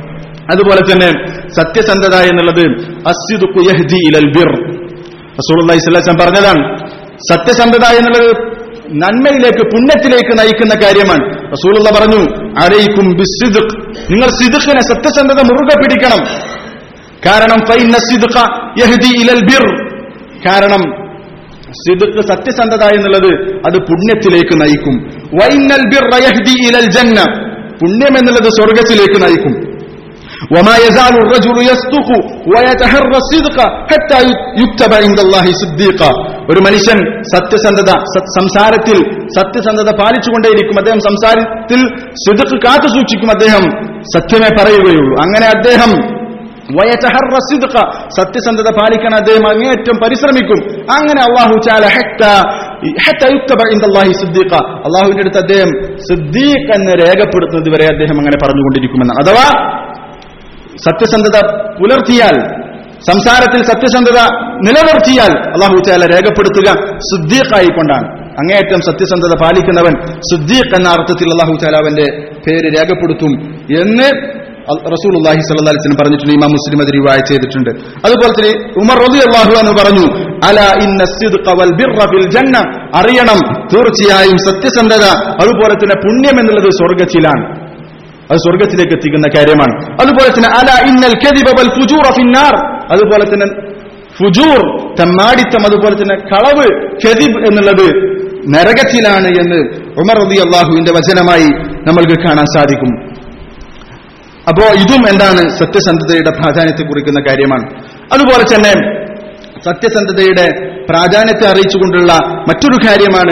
അതുപോലെ തന്നെ സത്യസന്ധത എന്നുള്ളത് അസ്യുദുഖു യഹ്ദി ഇലൽ ബിർ റസൂലുള്ളാഹി സ്വല്ലല്ലാഹു അലൈഹി വസല്ലം പറഞ്ഞതാണ് സത്യസന്ധത എന്നുള്ളത് നന്മയിലേക്ക് പുണ്യത്തിലേക്ക് നയിക്കുന്ന കാര്യമാണ് റസൂലുള്ള പറഞ്ഞു അലൈക്കും ബിസ്സിദ്ഖ് നിങ്ങൾ സിദ്ഖിനെ സത്യസന്ധത മുറുകെ പിടിക്കണം കാരണം ഫൈന സിദ്ഖ യഹ്ദി ഇലൽ ബിർ കാരണം സിദ്ഖ് സത്യസന്ധത എന്നുള്ളത് അത് പുണ്യത്തിലേക്ക് നയിക്കും വൈനൽ ബിർ യഹ്ദി ഇലൽ ജന്ന പുണ്യം എന്നുള്ളത് സ്വർഗത്തിലേക്ക് നയിക്കും وما يزال الرجل يصدق ويتحرى الصدق حتى يكتب عند الله صديقا ഒരു മനുഷ്യൻ സത്യസന്ധത സത്- സംസാരത്തിൽ സത്യസന്ധത പാലിച്ചുകൊണ്ടേയിരിക്കും അദ്ദേഹം സംസാരത്തിൽ സിദുക്ക് കാത്തു സൂക്ഷിക്കും അദ്ദേഹം സത്യമേ പറയുകയുള്ളൂ അങ്ങനെ അദ്ദേഹം വയറ്റഹറ സിദ്ഖ സത്യസന്ധത പാലിക്കാൻ അദ്ദേഹം അങ്ങേയറ്റം പരിശ്രമിക്കും അങ്ങനെ അള്ളാഹു ചാല ഹത്ത ഹത്ത യുക്തബ ഇൻദല്ലാഹി സിദ്ദീഖ അള്ളാഹുവിന്റെ അടുത്ത് അദ്ദേഹം സിദ്ദീഖ് എന്ന് രേഖപ്പെടുത്തുന്നത് വരെ അദ്ദേഹം അങ്ങനെ പറഞ്ഞുകൊണ്ടിരിക്കുമെന്നാണ് അഥവാ സത്യസന്ധത പുലർത്തിയാൽ സംസാരത്തിൽ സത്യസന്ധത നിലനിർത്തിയാൽ അള്ളാഹു ചാല രേഖപ്പെടുത്തുക സിദ്ദീഖായി കൊണ്ടാണ് അങ്ങേയറ്റം സത്യസന്ധത പാലിക്കുന്നവൻ സിദ്ദീഖ് എന്ന അർത്ഥത്തിൽ അള്ളാഹു ചാല അവന്റെ പേര് രേഖപ്പെടുത്തും എന്ന് റസൂൽ അള്ളാഹി സല്ലാസ്ലം പറഞ്ഞിട്ടുണ്ട് ഇമാം മുസ്ലിം അത് റിവായ ചെയ്തിട്ടുണ്ട് അതുപോലെ തന്നെ ഉമർ റബി അള്ളാഹു എന്ന് പറഞ്ഞു അല ഇന്ന സിദ്ഖ വൽ ബിർറ ഫിൽ ജന്ന അറിയണം തീർച്ചയായും സത്യസന്ധത അതുപോലെ തന്നെ പുണ്യം എന്നുള്ളത് സ്വർഗത്തിലാണ് അത് സ്വർഗത്തിലേക്ക് എത്തിക്കുന്ന കാര്യമാണ് അതുപോലെ തന്നെ അല ഇന്നൽ കദിബ വൽ ഫുജൂറ ഫിന്നാർ അതുപോലെ തന്നെ ഫുജൂർ തെമ്മാടിത്തം അതുപോലെ തന്നെ കളവ് കദിബ് എന്നുള്ളത് നരകത്തിലാണ് എന്ന് ഉമർ റബി അള്ളാഹുവിന്റെ വചനമായി നമ്മൾക്ക് കാണാൻ സാധിക്കും അപ്പോ ഇതും എന്താണ് സത്യസന്ധതയുടെ പ്രാധാന്യത്തെ കുറിക്കുന്ന കാര്യമാണ് അതുപോലെ തന്നെ സത്യസന്ധതയുടെ പ്രാധാന്യത്തെ അറിയിച്ചുകൊണ്ടുള്ള മറ്റൊരു കാര്യമാണ്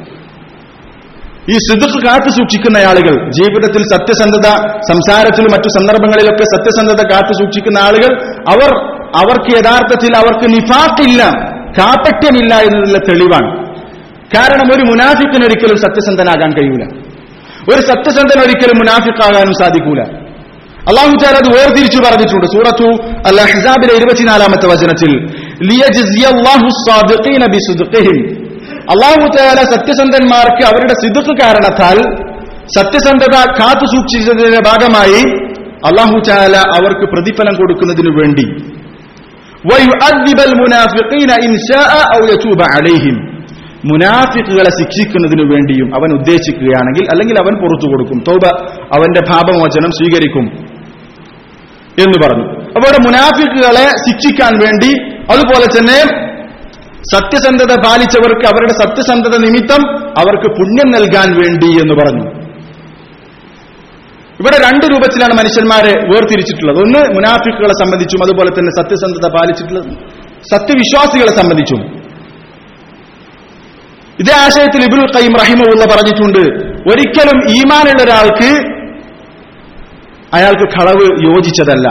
ഈ സിദുക്ക് കാത്തു സൂക്ഷിക്കുന്ന ആളുകൾ ജീവിതത്തിൽ സത്യസന്ധത സംസാരത്തിലും മറ്റു സന്ദർഭങ്ങളിലൊക്കെ സത്യസന്ധത കാത്തു സൂക്ഷിക്കുന്ന ആളുകൾ അവർ അവർക്ക് യഥാർത്ഥത്തിൽ അവർക്ക് നിഫാക്കില്ല കാപ്പറ്റ്യമില്ല എന്നതിലുള്ള തെളിവാണ് കാരണം ഒരു മുനാഫിക്കിന് ഒരിക്കലും സത്യസന്ധനാകാൻ കഴിയൂല ഒരു സത്യസന്ധൻ ഒരിക്കലും മുനാഫിക്കാകാനും സാധിക്കൂല അള്ളാഹു താല അത് വേർതിരിച്ചു പറഞ്ഞിട്ടുണ്ട് സൂറത്തു അൽ അഹ്സാബിലെ ഇരുപത്തിനാലാമത്തെ വചനത്തിൽ ലിയജ്സിയല്ലാഹു സ്സാദിഖീന ബിസുദ്ഖിഹിം അള്ളാഹു താല സത്യസന്ധന്മാർക്ക് അവരുടെ സിദുക്ക് കാരണത്താൽ സത്യസന്ധത കാത്തു സൂക്ഷിച്ചതിന്റെ ഭാഗമായി അള്ളാഹു താല അവർക്ക് പ്രതിഫലം കൊടുക്കുന്നതിനു വേണ്ടി وَيُعَذِّبَ الْمُنَافِقِينَ إِنْ شَاءَ أَوْ يَتُوبَ عَلَيْهِمْ മുനാഫിക്കുകളെ ശിക്ഷിക്കുന്നതിനു വേണ്ടിയും അവൻ ഉദ്ദേശിക്കുകയാണെങ്കിൽ അല്ലെങ്കിൽ അവൻ പുറത്തു കൊടുക്കും തൗബ അവന്റെ പാപമോചനം സ്വീകരിക്കും എന്ന് പറഞ്ഞു അപ്പോൾ ഇവിടെ മുനാഫിക്കുകളെ ശിക്ഷിക്കാൻ വേണ്ടി അതുപോലെ തന്നെ സത്യസന്ധത പാലിച്ചവർക്ക് അവരുടെ സത്യസന്ധത നിമിത്തം അവർക്ക് പുണ്യം നൽകാൻ വേണ്ടി എന്ന് പറഞ്ഞു ഇവിടെ രണ്ട് രൂപത്തിലാണ് മനുഷ്യന്മാരെ വേർതിരിച്ചിട്ടുള്ളത് ഒന്ന് മുനാഫിക്കുകളെ സംബന്ധിച്ചും അതുപോലെ തന്നെ സത്യസന്ധത പാലിച്ചിട്ടുള്ള സത്യവിശ്വാസികളെ സംബന്ധിച്ചും ഇതേ ആശയത്തിൽ ഇബുൽ ഖൈം റഹിമുള്ള പറഞ്ഞിട്ടുണ്ട് ഒരിക്കലും ഈമാനുള്ള ഒരാൾക്ക് അയാൾക്ക് കളവ് യോജിച്ചതല്ല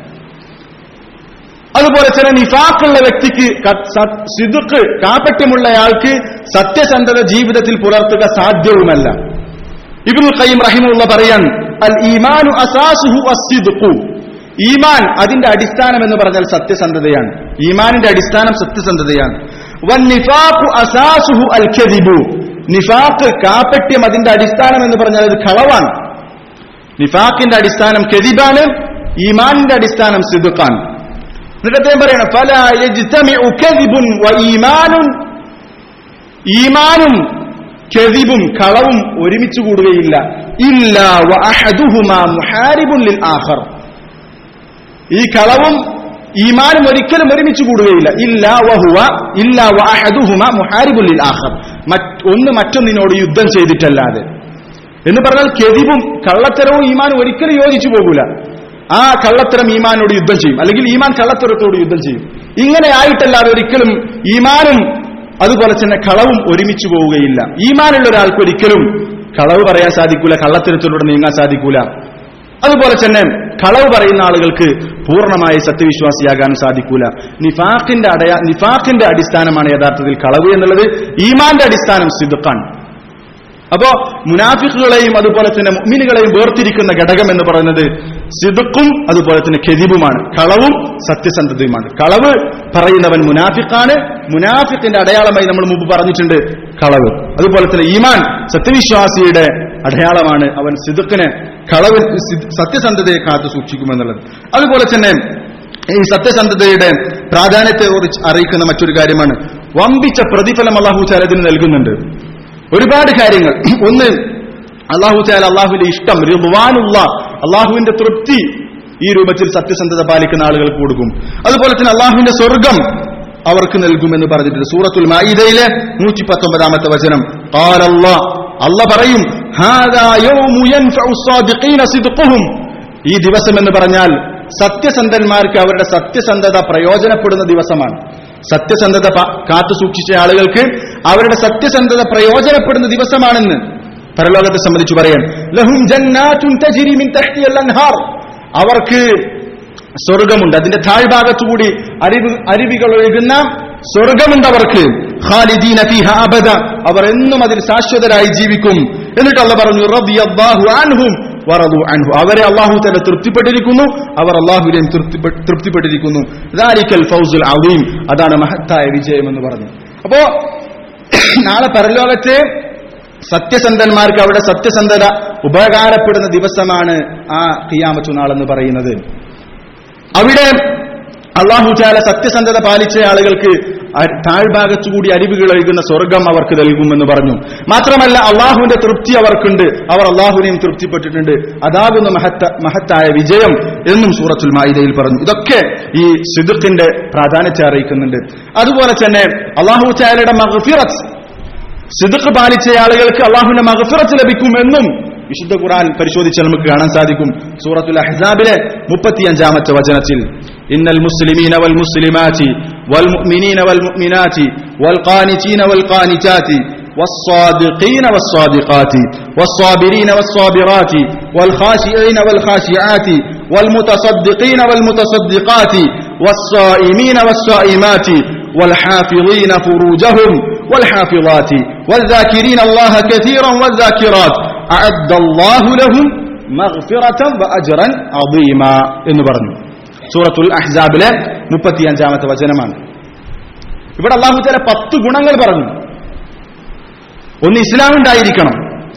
അതുപോലെ തന്നെ നിഫാക്കുള്ള വ്യക്തിക്ക് സിദുക്ക് കാപ്പറ്റ്യമുള്ളയാൾക്ക് സത്യസന്ധത ജീവിതത്തിൽ പുലർത്തുക സാധ്യവുമല്ല ഇബുൽ ഖയ്യം റഹിമുള്ള പറയാൻ അൽ ഈമാനു അസാസുഹു അസിദുഖു ഈമാൻ അതിന്റെ അടിസ്ഥാനം എന്ന് പറഞ്ഞാൽ സത്യസന്ധതയാണ് ഈമാനിന്റെ അടിസ്ഥാനം സത്യസന്ധതയാണ് വൻ നിഫാഖു അസാസുഹു അൽ ഖദിബു നിഫാഖ് കാപ്പറ്റ്യം അതിന്റെ അടിസ്ഥാനം എന്ന് പറഞ്ഞാൽ അത് കളവാണ് നിഫാഖിന്റെ അടിസ്ഥാനം കെദിബാണ് ഈമാനിന്റെ അടിസ്ഥാനം സിദുഖാണ് എന്നിട്ട് അദ്ദേഹം പറയണം ഫല യജ്തമിഉ കദിബുൻ വ ഈമാനുൻ ഈമാനും കെദിബും കളവും ഒരുമിച്ച് കൂടുകയില്ല ഇല്ല വ അഹദുഹുമാ മുഹാരിബുൻ ലിൽ ആഖർ ഈ കളവും ഈമാനും ഒരിക്കലും ഒരുമിച്ച് കൂടുകയില്ല ഇല്ല വഹുവ ഇല്ല വ അഹദുഹുമ മുഹാരിബുൻ ലിൽ ആഖർ ഒന്ന് മറ്റൊന്നിനോട് യുദ്ധം ചെയ്തിട്ടല്ലാതെ എന്ന് പറഞ്ഞാൽ കെതിവും കള്ളത്തരവും ഈമാനും ഒരിക്കലും യോജിച്ചു പോകൂല ആ കള്ളത്തരം ഈമാനോട് യുദ്ധം ചെയ്യും അല്ലെങ്കിൽ ഈമാൻ കള്ളത്തരത്തോട് യുദ്ധം ചെയ്യും ഇങ്ങനെ ആയിട്ടല്ലാതെ ഒരിക്കലും ഈമാനും അതുപോലെ തന്നെ കളവും ഒരുമിച്ച് പോവുകയില്ല ഈമാനുള്ള ഒരാൾക്ക് ഒരിക്കലും കളവ് പറയാൻ സാധിക്കൂല കള്ളത്തരത്തിലൂടെ നീങ്ങാൻ സാധിക്കൂല അതുപോലെ തന്നെ കളവ് പറയുന്ന ആളുകൾക്ക് പൂർണ്ണമായി സത്യവിശ്വാസിയാകാനും സാധിക്കൂല നിഫാഖിന്റെ അടയാ നിഫാഖിന്റെ അടിസ്ഥാനമാണ് യഥാർത്ഥത്തിൽ കളവ് എന്നുള്ളത് ഈമാന്റെ അടിസ്ഥാനം സിദുഖാണ് അപ്പോ മുനാഫിഖുകളെയും അതുപോലെ തന്നെ മുഅ്മിനുകളെയും വേർതിരിക്കുന്ന ഘടകം എന്ന് പറയുന്നത് സിദുക്കും അതുപോലെ തന്നെ കെതിബുമാണ് കളവും സത്യസന്ധതയുമാണ് കളവ് പറയുന്നവൻ മുനാഫിഖാണ് മുനാഫിഖിന്റെ അടയാളമായി നമ്മൾ മുമ്പ് പറഞ്ഞിട്ടുണ്ട് കളവ് അതുപോലെ തന്നെ ഈമാൻ സത്യവിശ്വാസിയുടെ അടയാളമാണ് അവൻ സിദുക്കിനെ കളവ് സത്യസന്ധതയെ കാത്തു സൂക്ഷിക്കുമെന്നുള്ളത് അതുപോലെ തന്നെ ഈ സത്യസന്ധതയുടെ പ്രാധാന്യത്തെ കുറിച്ച് അറിയിക്കുന്ന മറ്റൊരു കാര്യമാണ് വമ്പിച്ച പ്രതിഫലം അള്ളാഹു ചാലതിന് നൽകുന്നുണ്ട് ഒരുപാട് കാര്യങ്ങൾ ഒന്ന് അള്ളാഹു ചാല അള്ളാഹുവിന്റെ ഇഷ്ടം റിദ്വാനുള്ള അള്ളാഹുവിന്റെ തൃപ്തി ഈ രൂപത്തിൽ സത്യസന്ധത പാലിക്കുന്ന ആളുകൾക്ക് കൊടുക്കും അതുപോലെ തന്നെ അള്ളാഹുവിന്റെ സ്വർഗം അവർക്ക് നൽകുമെന്ന് പറഞ്ഞിട്ടുണ്ട് സൂറത്തുൽ മായിദയിലെ നൂറ്റി പത്തൊമ്പതാമത്തെ വചനം അല്ല പറയും "ഹാദാ യൗമു യൻഫഉ സ്സാദിഖീന സിദ്ഖുഹും." ഈ ദിവസം എന്ന് പറഞ്ഞാൽ സത്യസന്ധന്മാർക്ക് അവരുടെ സത്യസന്ധത പ്രയോജനപ്പെടുന്ന ദിവസമാണ് സത്യസന്ധത പ- കാത്തു സൂക്ഷിച്ച ആളുകൾക്ക് അവരുടെ സത്യസന്ധത പ്രയോജനപ്പെടുന്ന ദിവസമാണെന്ന് പരലോകത്തെ സംബന്ധിച്ച് പറയാൻ ലഹും ജന്നാത്തുൻ തജ്രി മിൻ തഹ്തിഹൽ അൻഹാർ അവർക്ക് സ്വർഗമുണ്ട് അതിന്റെ താഴ്ഭാഗത്തുകൂടി അരുവി അരുവികൾ ഒഴുകുന്ന സ്വർഗമുണ്ട് അവർക്ക് ഖാലിദീന ഫീഹ അബദ അവർ എന്നും അതിൽ ശാശ്വതരായി ജീവിക്കും എന്നിട്ട് അല്ല പറഞ്ഞു റളിയല്ലാഹു അൻഹും വറദു അൻഹു അവരെ അള്ളാഹു തന്നെ തൃപ്തിപ്പെട്ടിരിക്കുന്നു അവർ അള്ളാഹുവിനെയും തൃപ്തിപ്പെ- തൃപ്തിപ്പെട്ടിരിക്കുന്നു ദാലിക്കൽ ഫൗസുൽ അദീം അതാണ് മഹത്തായ വിജയം എന്ന് പറഞ്ഞു അപ്പോ നാളെ പരലോകത്തെ സത്യസന്ധന്മാർക്ക് അവിടെ സത്യസന്ധത ഉപകാരപ്പെടുന്ന ദിവസമാണ് ആ ഖിയാമത്തു നാളെന്ന് പറയുന്നത് അവിടെ അള്ളാഹു ചാല സത്യസന്ധത പാലിച്ച ആളുകൾക്ക് അ- താഴ്ഭാഗത്തുകൂടി അരിവുകൾ ഒഴുകുന്ന സ്വർഗം അവർക്ക് നൽകുമെന്ന് പറഞ്ഞു മാത്രമല്ല അള്ളാഹുവിന്റെ തൃപ്തി അവർക്കുണ്ട് അവർ അള്ളാഹുവിനെയും തൃപ്തിപ്പെട്ടിട്ടുണ്ട് അതാകുന്ന മഹത്ത മഹത്തായ വിജയം എന്നും സൂറത്തുൽ മായിദയിൽ പറഞ്ഞു ഇതൊക്കെ ഈ സിദുഖിന്റെ പ്രാധാന്യത്തെ അറിയിക്കുന്നുണ്ട് അതുപോലെ തന്നെ അള്ളാഹു ചാലയുടെ മഹഫിറത്ത് സിദുഖ് പാലിച്ച ആളുകൾക്ക് അള്ളാഹുവിന്റെ മഹഫിറത്ത് ലഭിക്കുമെന്നും വിശുദ്ധ ഖുർആൻ പരിശോധിച്ചാൽ നമുക്ക് കാണാൻ സാധിക്കും സൂറത്തുൽ അഹ്സാബിലെ മുപ്പത്തിയഞ്ചാമത്തെ വചനത്തിൽ ഇന്നൽ മുസ്ലിമീന വൽ മുസ്ലിമാറ്റി വൽ മുഅ്മിനീന വൽ മുഅ്മിനാറ്റി വൽ ഖാനിതീന വൽ ഖാനിതാറ്റി والصادقين والصادقات والصابرين والصابرات والخاشعين والخاشعات والمتصدقين والمتصدقات والصائمين والصائمات والحافظين فروجهم والحافظات والذاكرين الله كثيرا والذاكرات أعد الله لهم مغفرة وأجرا عظيما എന്ന് പറഞ്ഞു സൂറത്തുൽ അഹ്സാബിലെ മുപ്പത്തിയഞ്ചാമത്തെ വചനമാണ് ഇവിടെ അള്ളാഹു ചില പത്ത് ഗുണങ്ങൾ പറഞ്ഞു ഒന്ന് ഇസ്ലാം ഉണ്ടായിരിക്കണം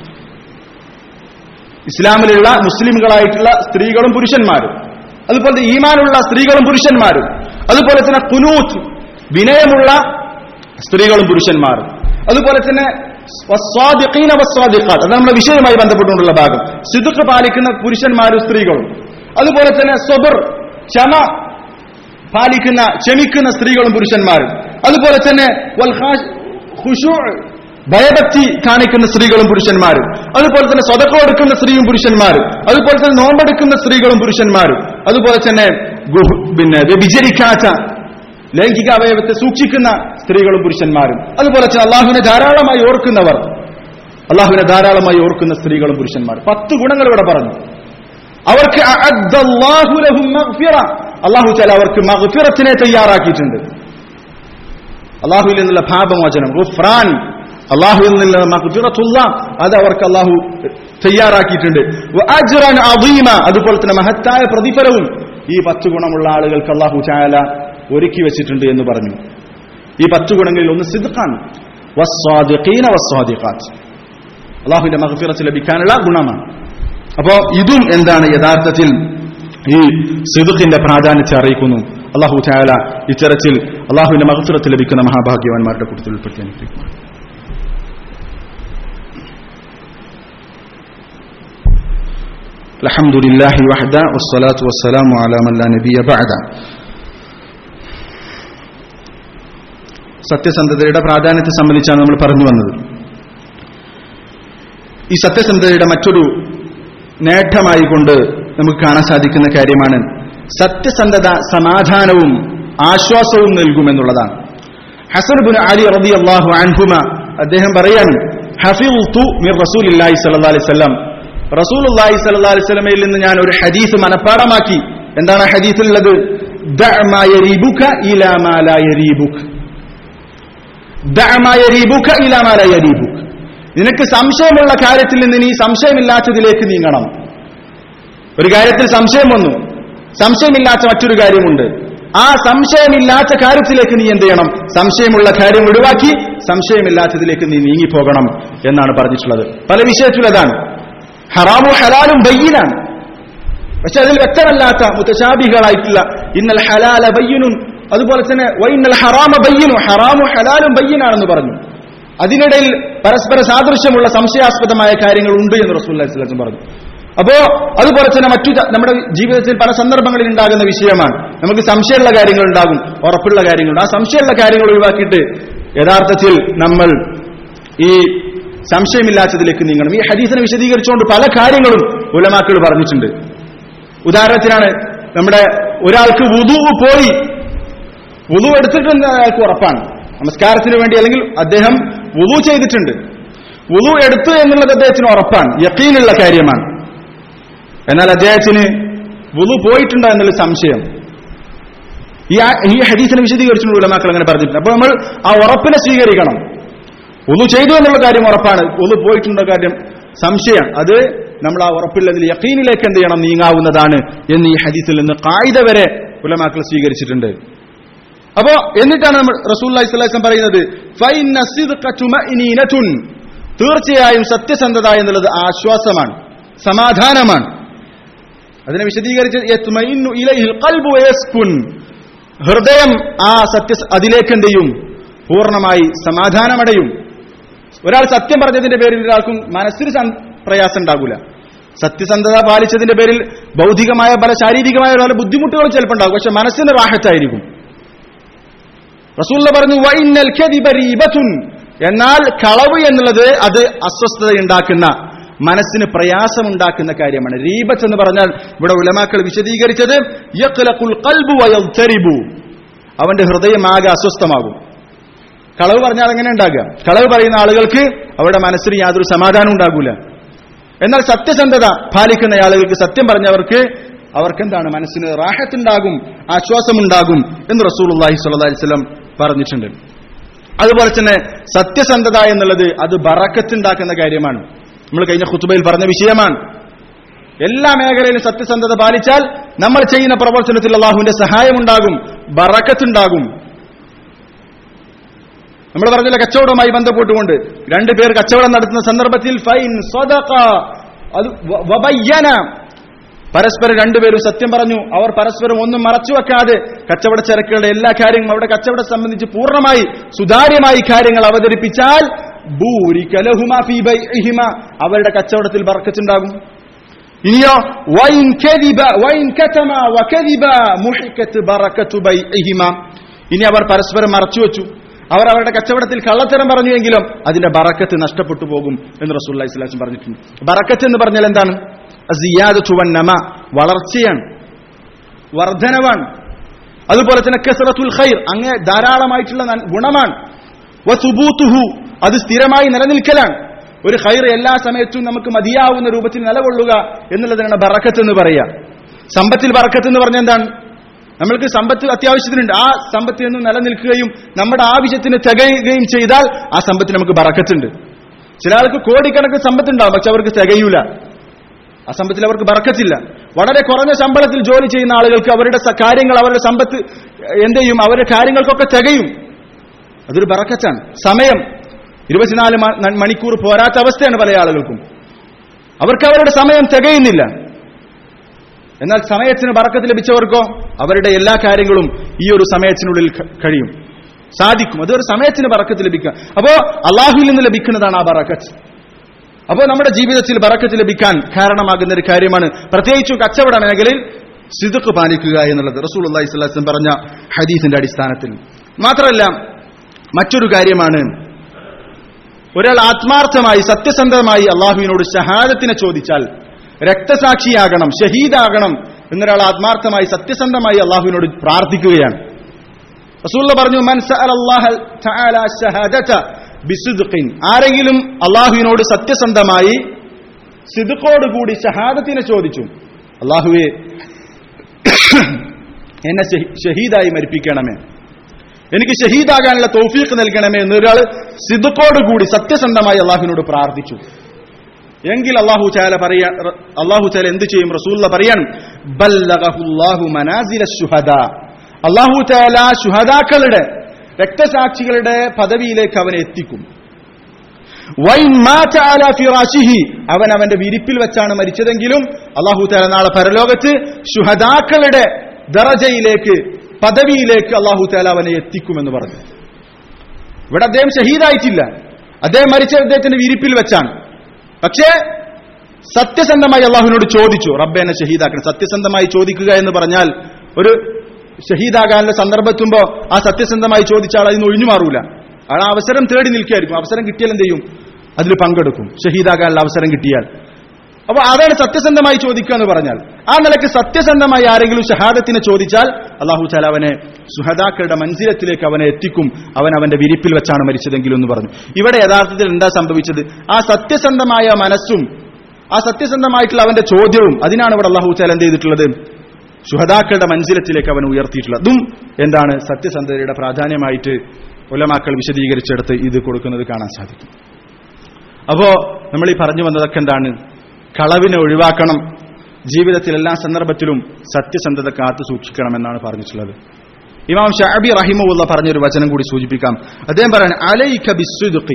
ഇസ്ലാമിലുള്ള മുസ്ലിമുകളായിട്ടുള്ള സ്ത്രീകളും പുരുഷന്മാരും അതുപോലെ തന്നെ ഈമാനുള്ള സ്ത്രീകളും പുരുഷന്മാരും അതുപോലെ തന്നെ കുനൂത്ത് വിനയമുള്ള സ്ത്രീകളും പുരുഷന്മാരും അതുപോലെ തന്നെ വസ്വാദിഖീന വസ്വാദിഖാത്ത് അത് നമ്മുടെ വിഷയവുമായി ബന്ധപ്പെട്ടുകൊണ്ടുള്ള ഭാഗം സിദുക്ക് പാലിക്കുന്ന പുരുഷന്മാരും സ്ത്രീകളും അതുപോലെ തന്നെ സ്വബർ ക്ഷമ പാലിക്കുന്ന ക്ഷമിക്കുന്ന സ്ത്രീകളും പുരുഷന്മാരും അതുപോലെ തന്നെ വൽ ഖാ- ഖുശൂ' ഭയഭക്തി കാണിക്കുന്ന സ്ത്രീകളും പുരുഷന്മാരും അതുപോലെ തന്നെ സ്വതക്കം എടുക്കുന്ന സ്ത്രീയും പുരുഷന്മാരും അതുപോലെ തന്നെ നോമ്പെടുക്കുന്ന സ്ത്രീകളും പുരുഷന്മാരും അതുപോലെ തന്നെ ഗുഹ- പിന്നെ വ്യഭിചരിക്കാത്ത ലൈംഗിക അവയവത്തെ സൂക്ഷിക്കുന്ന സ്ത്രീകളും പുരുഷന്മാരും അതുപോലെ തന്നെ അള്ളാഹുവിനെ ധാരാളമായി ഓർക്കുന്നവർ അള്ളാഹുവിനെ ധാരാളമായി ഓർക്കുന്ന സ്ത്രീകളും പുരുഷന്മാരും പത്ത് ഗുണങ്ങൾ ഇവിടെ പറഞ്ഞു അവർക്ക് അഅദ്ദല്ലാഹു ലഹും മഗ്ഫിറ. അള്ളാഹു ചാല അവർക്ക് മഗ്ഫിറത്തിനെ തയ്യാറാക്കിയിട്ടുണ്ട് അള്ളാഹുവിൽ നിന്നുള്ള പാപമോചനം ഗുഫ്രാൻ അള്ളാഹുവിൽ നിന്നുള്ള മഗ്ഫിറത്തുള്ള അത് അവർക്ക് അള്ളാഹു തയ്യാറാക്കിയിട്ടുണ്ട് വ അജ്റൻ അദീമ അതുപോലെ തന്നെ മഹത്തായ പ്രതിഫലവും ഈ പത്ത് ഗുണമുള്ള ആളുകൾക്ക് അള്ളാഹു ചാല ഒരുക്കി വെച്ചിട്ടുണ്ട് എന്ന് പറഞ്ഞു ഈ പത്ത് ഗുണങ്ങളിൽ ഒന്ന് സിദ്ഖാണ് വസ്വാദിഖീന വസ്വാദിഖാത്ത് അള്ളാഹുവിന്റെ മഗ്ഫിറത്ത് ലഭിക്കാനുള്ള ഗുണമാണ് അപ്പോ ഇതും എന്താണ് യഥാർത്ഥത്തിൽ ഈ സിദുഖിന്റെ പ്രാധാന്യത്തെ അറിയിക്കുന്നു അള്ളാഹു ചായാല ഇത്തരത്തിൽ അള്ളാഹുവിന്റെ മഹഫിറത്ത് ലഭിക്കുന്ന മഹാഭാഗ്യവാന്മാരുടെ കൂട്ടത്തിൽ ഉൾപ്പെടുത്തി അനുഗ്രഹിക്കുന്നു الحمد لله وحده والصلاة والسلام على من لا نبي بعد സത്യസന്ധതയുടെ പ്രാധാന്യത്തെ സംബന്ധിച്ചാണ് നമ്മൾ പറഞ്ഞു വന്നത് ഈ സത്യസന്ധതയുടെ മറ്റൊരു നേട്ടമായി കൊണ്ട് നമുക്ക് കാണാൻ സാധിക്കുന്ന കാര്യമാണ് സത്യസന്ധത സമാധാനവും ആശ്വാസവും നൽകുമെന്നുള്ളതാണ് ഹസൻ ബുൻ അലി റബി അള്ളാഹു അൻഹുമ അദ്ദേഹം പറയാണ് ഹഫിൽതു മിർ റസൂലില്ലാഹി സല്ലല്ലാഹു അലൈഹി വസല്ലം റസൂലുള്ളാഹി സല്ലല്ലാഹു അലൈഹി വസല്ലമയിൽ നിന്ന് ഞാൻ ഒരു ഹദീസ് മനഃപ്പാടമാക്കി എന്താണ് ആ ഹദീസിലുള്ളത് ദഅ മാ യരീബുക ഇലാ മാ ലാ യരീബുക ദഅ മാ യരീബുക ഇലാ മാ ലാ യരീബുക നിനക്ക് സംശയമുള്ള കാര്യത്തിൽ നിന്ന് നീ സംശയമില്ലാത്തതിലേക്ക് നീങ്ങണം ഒരു കാര്യത്തിൽ സംശയം വന്നു സംശയമില്ലാത്ത മറ്റൊരു കാര്യമുണ്ട് ആ സംശയമില്ലാത്ത കാര്യത്തിലേക്ക് നീ എന്ത് ചെയ്യണം സംശയമുള്ള കാര്യം ഒഴിവാക്കി സംശയമില്ലാത്തതിലേക്ക് നീ നീങ്ങിപ്പോകണം എന്നാണ് പറഞ്ഞിട്ടുള്ളത് പല വിഷയത്തിലതാണ് ഹറാമു ഹലാലും ബയ്യനാണ് പക്ഷെ അതിൽ വ്യക്തമല്ലാത്ത മുത്തശാബികളായിട്ടുള്ള ഇന്നൽ ഹലാല ബയ്യനും അതുപോലെ തന്നെ വൈന്നൽ ഹറാമ ബയ്യനും ഹറാമു ഹലാലും ബയ്യനാണെന്ന് പറഞ്ഞു അതിനിടയിൽ പരസ്പര സാദൃശ്യമുള്ള സംശയാസ്പദമായ കാര്യങ്ങൾ ഉണ്ട് എന്ന് റസൂൽ പറഞ്ഞു അപ്പോ അതുപോലെ തന്നെ മറ്റു ച- നമ്മുടെ ജീവിതത്തിൽ പല സന്ദർഭങ്ങളിൽ ഉണ്ടാകുന്ന വിഷയമാണ് നമുക്ക് സംശയമുള്ള കാര്യങ്ങൾ ഉണ്ടാകും ഉറപ്പുള്ള കാര്യങ്ങളുണ്ട് ആ സംശയമുള്ള കാര്യങ്ങൾ ഒഴിവാക്കിയിട്ട് യഥാർത്ഥത്തിൽ നമ്മൾ ഈ സംശയമില്ലാത്തതിലേക്ക് നീങ്ങണം ഈ ഹദീസിനെ വിശദീകരിച്ചുകൊണ്ട് പല കാര്യങ്ങളും ഉലമാക്കൾ പറഞ്ഞിട്ടുണ്ട് ഉദാഹരണത്തിനാണ് നമ്മുടെ ഒരാൾക്ക് വുതു പോയി വുതു എടുത്തിട്ടുണ്ട് അയാൾക്ക് ഉറപ്പാണ് നമസ്കാരത്തിന് വേണ്ടി അല്ലെങ്കിൽ അദ്ദേഹം വുതു ചെയ്തിട്ടുണ്ട് വുതു എടുത്തു എന്നുള്ളത് അദ്ദേഹത്തിന് ഉറപ്പാണ് യക്കീനുള്ള കാര്യമാണ് എന്നാൽ അദ്ദേഹത്തിന് വുതു പോയിട്ടുണ്ടോ എന്നുള്ള സംശയം ഈ ആ- ഈ ഹദീസിനെ വിശദീകരിച്ചുകൊണ്ട് ഉലമാക്കൾ അങ്ങനെ പറഞ്ഞിട്ടുണ്ട് അപ്പൊ നമ്മൾ ആ ഉറപ്പിനെ സ്വീകരിക്കണം ഒന്ന് ചെയ്തു എന്നുള്ള കാര്യം ഉറപ്പാണ് ഒന്ന് പോയിട്ടുള്ള കാര്യം സംശയം അത് നമ്മൾ ആ ഉറപ്പില്ലതിൽ യക്കീനിലേക്ക് എന്ത് ചെയ്യണം നീങ്ങാവുന്നതാണ് എന്ന് ഈ ഹദീസിൽ നിന്ന് കായിക വരെ ഉലമാക്കൾ സ്വീകരിച്ചിട്ടുണ്ട് അപ്പോ എന്നിട്ടാണ് നമ്മൾ റസൂൽ ഇസ്ലാം പറയുന്നത് "ഫൈന്ന സിദ്ഖ തുമഇനീനത്തുൻ." തീർച്ചയായും സത്യസന്ധത എന്നുള്ളത് ആശ്വാസമാണ് സമാധാനമാണ് അതിനെ വിശദീകരിച്ച് യത്മഇന്നു ഇലൈഹിൽ ഖൽബു വയസ്കുൻ. ഹൃദയം ആ സത്യ അതിലേക്ക് എന്ത് ചെയ്യും പൂർണ്ണമായി സമാധാനമടയും ഒരാൾ സത്യം പറഞ്ഞതിന്റെ പേരിൽ ഒരാൾക്കും മനസ്സിന് സം- പ്രയാസം ഉണ്ടാകൂല സത്യസന്ധത പാലിച്ചതിന്റെ പേരിൽ ഭൗതികമായ പല ശാരീരികമായ പല ബുദ്ധിമുട്ടുകൾ ചിലപ്പോൾ ഉണ്ടാകും പക്ഷെ മനസ്സിന് റാഹത്തായിരിക്കും റസൂല്ല പറഞ്ഞു വൈന്നൽ കദിബ റീബത്തുൻ എന്നാൽ കളവ് എന്നുള്ളത് അത് അസ്വസ്ഥത ഉണ്ടാക്കുന്ന മനസ്സിന് പ്രയാസമുണ്ടാക്കുന്ന കാര്യമാണ് റീബത്ത് എന്ന് പറഞ്ഞാൽ ഇവിടെ ഉലമാക്കൾ വിശദീകരിച്ചത് യഖ്ലഖുൽ ഖൽബു വയദ്തരിബു അവന്റെ ഹൃദയം ആകെ അസ്വസ്ഥമാകും കളവ് പറഞ്ഞാൽ എങ്ങനെ ഉണ്ടാകുക കളവ് പറയുന്ന ആളുകൾക്ക് അവരുടെ മനസ്സിന് യാതൊരു സമാധാനം ഉണ്ടാകൂല എന്നാൽ സത്യസന്ധത പാലിക്കുന്ന ആളുകൾക്ക് സത്യം പറഞ്ഞവർക്ക് അവർക്ക് എന്താണ് മനസ്സിന് റാഹത്തുണ്ടാകും ആശ്വാസമുണ്ടാകും എന്ന് റസൂൽ അള്ളാഹി സ്വല്ലി വസ്ലം പറഞ്ഞിട്ടുണ്ട് അതുപോലെ തന്നെ സത്യസന്ധത എന്നുള്ളത് അത് ബറക്കത്തുണ്ടാക്കുന്ന കാര്യമാണ് നമ്മൾ കഴിഞ്ഞ ഖുത്തുബയിൽ പറഞ്ഞ വിഷയമാണ് എല്ലാ മേഖലയിലും സത്യസന്ധത പാലിച്ചാൽ നമ്മൾ ചെയ്യുന്ന പ്രവർത്തനത്തിൽ അള്ളാഹുവിന്റെ സഹായമുണ്ടാകും ബറക്കത്തുണ്ടാകും നമ്മൾ പറഞ്ഞില്ല കച്ചവടവുമായി ബന്ധപ്പെട്ടുകൊണ്ട് രണ്ടു പേർ കച്ചവടം നടത്തുന്ന സന്ദർഭത്തിൽ ഫൈൻ സ്വതക അത് വ- വബയ്യന പരസ്പരം രണ്ടുപേരും സത്യം പറഞ്ഞു അവർ പരസ്പരം ഒന്നും മറച്ചു വെക്കാതെ കച്ചവട ചരക്കുകളുടെ എല്ലാ കാര്യങ്ങളും അവരുടെ കച്ചവടം സംബന്ധിച്ച് പൂർണ്ണമായി സുതാര്യമായി കാര്യങ്ങൾ അവതരിപ്പിച്ചാൽ ബൂരിക ലഹുമാ ഫീ ബൈഇഹിമ അവരുടെ കച്ചവടത്തിൽ ബർക്കത്തുണ്ടാകും ഇനിയോ വൈൻ കദിബ വൈൻ കതമ വകദിബ മുഹിക്കത്ത് ബറക്കത്തു ബൈഇഹിമ ഇനി അവർ പരസ്പരം മറച്ചു വെച്ചു അവർ അവരുടെ കച്ചവടത്തിൽ കള്ളത്തരം പറഞ്ഞുവെങ്കിലും അതിന്റെ ബറക്കത്ത് നഷ്ടപ്പെട്ടു പോകും എന്ന് റസൂല്ലി സ്വലാസും പറഞ്ഞിട്ടുണ്ട് ബറക്കത്ത് എന്ന് പറഞ്ഞാൽ എന്താണ് സിയാദത്തു വന്നമ വളർച്ചയാണ് വർധനവാണ് അതുപോലെ തന്നെ കസറത്തുൽ ഖൈർ അങ്ങേ ധാരാളമായിട്ടുള്ള നൻ- ഗുണമാണ് വസുബൂത്തുഹു അത് സ്ഥിരമായി നിലനിൽക്കലാണ് ഒരു ഖൈർ എല്ലാ സമയത്തും നമുക്ക് മതിയാവുന്ന രൂപത്തിൽ നിലകൊള്ളുക എന്നുള്ളതിനാണ് ബറക്കത്ത് എന്ന് പറയുക സമ്പത്തിൽ ബറക്കത്ത് എന്ന് പറഞ്ഞാൽ എന്താണ് നമ്മൾക്ക് സമ്പത്ത് അത്യാവശ്യത്തിനുണ്ട് ആ സമ്പത്തിൽ നിന്ന് നിലനിൽക്കുകയും നമ്മുടെ ആവശ്യത്തിന് തികയുകയും ചെയ്താൽ ആ സമ്പത്തിന് നമുക്ക് ബറക്കത്തുണ്ട് ചില ആൾക്ക് കോടിക്കണക്കിന് സമ്പത്തുണ്ടാവും പക്ഷെ അവർക്ക് തികയൂല ആ സമ്പത്തിൽ അവർക്ക് ബറക്കത്തില്ല വളരെ കുറഞ്ഞ ശമ്പളത്തിൽ ജോലി ചെയ്യുന്ന ആളുകൾക്ക് അവരുടെ സ- കാര്യങ്ങൾ അവരുടെ സമ്പത്ത് എന്ത് ചെയ്യും അവരുടെ കാര്യങ്ങൾക്കൊക്കെ തികയും അതൊരു ബറക്കത്താണ് സമയം ഇരുപത്തിനാല് മ- ന- മണിക്കൂർ പോരാത്ത അവസ്ഥയാണ് പല ആളുകൾക്കും അവർക്ക് അവരുടെ സമയം തികയുന്നില്ല എന്നാൽ സമയത്തിന് ബറക്കത്ത് ലഭിച്ചവർക്കോ അവരുടെ എല്ലാ കാര്യങ്ങളും ഈ ഒരു സമയത്തിനുള്ളിൽ ക- കഴിയും സാധിക്കും അതൊരു സമയത്തിന് ബറക്കത്ത് ലഭിക്കുക അപ്പോ അള്ളാഹുവിൽ നിന്ന് ലഭിക്കുന്നതാണ് ആ ബറക്കത്ത് അപ്പോൾ നമ്മുടെ ജീവിതത്തിൽ ബറക്കത്ത് ലഭിക്കാൻ കാരണമാകുന്ന ഒരു കാര്യമാണ് പ്രത്യേകിച്ചും കച്ചവട മേഖലയിൽ സിദുക്ക് പാലിക്കുക എന്നുള്ളത് റസൂൽ അള്ളാഹി സ്വലാസ്ലം പറഞ്ഞ ഹദീസിന്റെ അടിസ്ഥാനത്തിൽ മാത്രമല്ല മറ്റൊരു കാര്യമാണ് ഒരാൾ ആത്മാർത്ഥമായി സത്യസന്ധമായി അള്ളാഹുവിനോട് ഷഹാദത്തിനെ ചോദിച്ചാൽ രക്തസാക്ഷിയാകണം ഷഹീദാകണം എന്നൊരാൾ ആത്മാർത്ഥമായി സത്യസന്ധമായി അള്ളാഹുവിനോട് പ്രാർത്ഥിക്കുകയാണ് റസൂള്ള പറഞ്ഞു മൻ സഅല അല്ലാഹ തആല ഷഹാദത ബിസിദ്ഖിൻ ആരെങ്കിലും അള്ളാഹുവിനോട് സത്യസന്ധമായി സിദ്ഖോടുകൂടി ഷഹാദത്തിനെ ചോദിച്ചു അള്ളാഹുവെ എന്നെ ഷഹീ- ഷഹീദായി മരിപ്പിക്കണമേ എനിക്ക് ഷഹീദാകാനുള്ള തൗഫീഖ് നൽകണമേ എന്നൊരാൾ സിദ്ഖോടുകൂടി സത്യസന്ധമായി അള്ളാഹുവിനോട് പ്രാർത്ഥിച്ചു എങ്കിൽ അള്ളാഹു ചാല പറയാ അള്ളാഹു ചാല എന്ത് ചെയ്യും റസൂല്ല പറയാൻ ബല്ലഗഹുല്ലാഹു മനാസില ശുഹദ അള്ളാഹു ചാല ശുഹദാക്കളുടെ രക്തസാക്ഷികളുടെ പദവിയിലേക്ക് അവനെ എത്തിക്കും വൈൻ മാത അലാ ഫിറാശിഹി അവൻ അവന്റെ വിരിപ്പിൽ വെച്ചാണ് മരിച്ചതെങ്കിലും അള്ളാഹു തആല നാളെ പരലോകത്ത് ശുഹദാക്കളുടെ ദറജയിലേക്ക് പദവിയിലേക്ക് അള്ളാഹു തആല അവനെ എത്തിക്കുമെന്ന് പറഞ്ഞു ഇവിടെ അദ്ദേഹം ഷഹീദായിട്ടില്ല അദ്ദേഹം മരിച്ച അദ്ദേഹത്തിന്റെ വിരിപ്പിൽ വെച്ചാണ് പക്ഷേ സത്യസന്ധമായി അള്ളാഹുവിനോട് ചോദിച്ചു റബ്ബെ എന്നെ ഷഹീദാക്കണം സത്യസന്ധമായി ചോദിക്കുക എന്ന് പറഞ്ഞാൽ ഒരു ഷഹീദാകാനുള്ള സന്ദർഭത്തുമ്പോ ആ സത്യസന്ധമായി ചോദിച്ച ആൾ അതിന് ഒഴിഞ്ഞു മാറൂല അയാൾ ആ അവസരം തേടി നിൽക്കുകയായിരിക്കും അവസരം കിട്ടിയാൽ എന്ത് ചെയ്യും അതിൽ പങ്കെടുക്കും ഷഹീദാകാനുള്ള അവസരം കിട്ടിയാൽ അപ്പൊ അതാണ് സത്യസന്ധമായി ചോദിക്കുക എന്ന് പറഞ്ഞാൽ ആ നിലയ്ക്ക് സത്യസന്ധമായി ആരെങ്കിലും ഷഹാദത്തിനെ ചോദിച്ചാൽ അള്ളാഹു ചാല അവനെ സുഹദാക്കളുടെ മൻസിലത്തിലേക്ക് അവനെ എത്തിക്കും അവൻ അവന്റെ വിരിപ്പിൽ വെച്ചാണ് മരിച്ചതെങ്കിലും എന്ന് പറഞ്ഞു ഇവിടെ യഥാർത്ഥത്തിൽ എന്താ സംഭവിച്ചത് ആ സത്യസന്ധമായ മനസ്സും ആ സത്യസന്ധമായിട്ടുള്ള അവന്റെ ചോദ്യവും അതിനാണ് ഇവിടെ അള്ളാഹു ചാല എന്ത് ചെയ്തിട്ടുള്ളത് ശുഹദാക്കളുടെ മൻസിലത്തിലേക്ക് അവൻ ഉയർത്തിയിട്ടുള്ളത് അതും എന്താണ് സത്യസന്ധതയുടെ പ്രാധാന്യമായിട്ട് ഉലമാക്കൾ വിശദീകരിച്ചെടുത്ത് ഇത് കൊടുക്കുന്നത് കാണാൻ സാധിക്കും അപ്പോ നമ്മൾ ഈ പറഞ്ഞു വന്നതൊക്കെ എന്താണ് കളവിനെ ഒഴിവാക്കണം ജീവിതത്തിൽ എല്ലാ സന്ദർഭത്തിലും സത്യസന്ധത കാത്തു സൂക്ഷിക്കണം എന്നാണ് പറഞ്ഞിട്ടുള്ളത് ഇമാം ഷാബി റഹിമുള്ള പറഞ്ഞൊരു വചനം കൂടി സൂചിപ്പിക്കാം അദ്ദേഹം പറയാൻ അലൈക ബിസ്സുദുഖി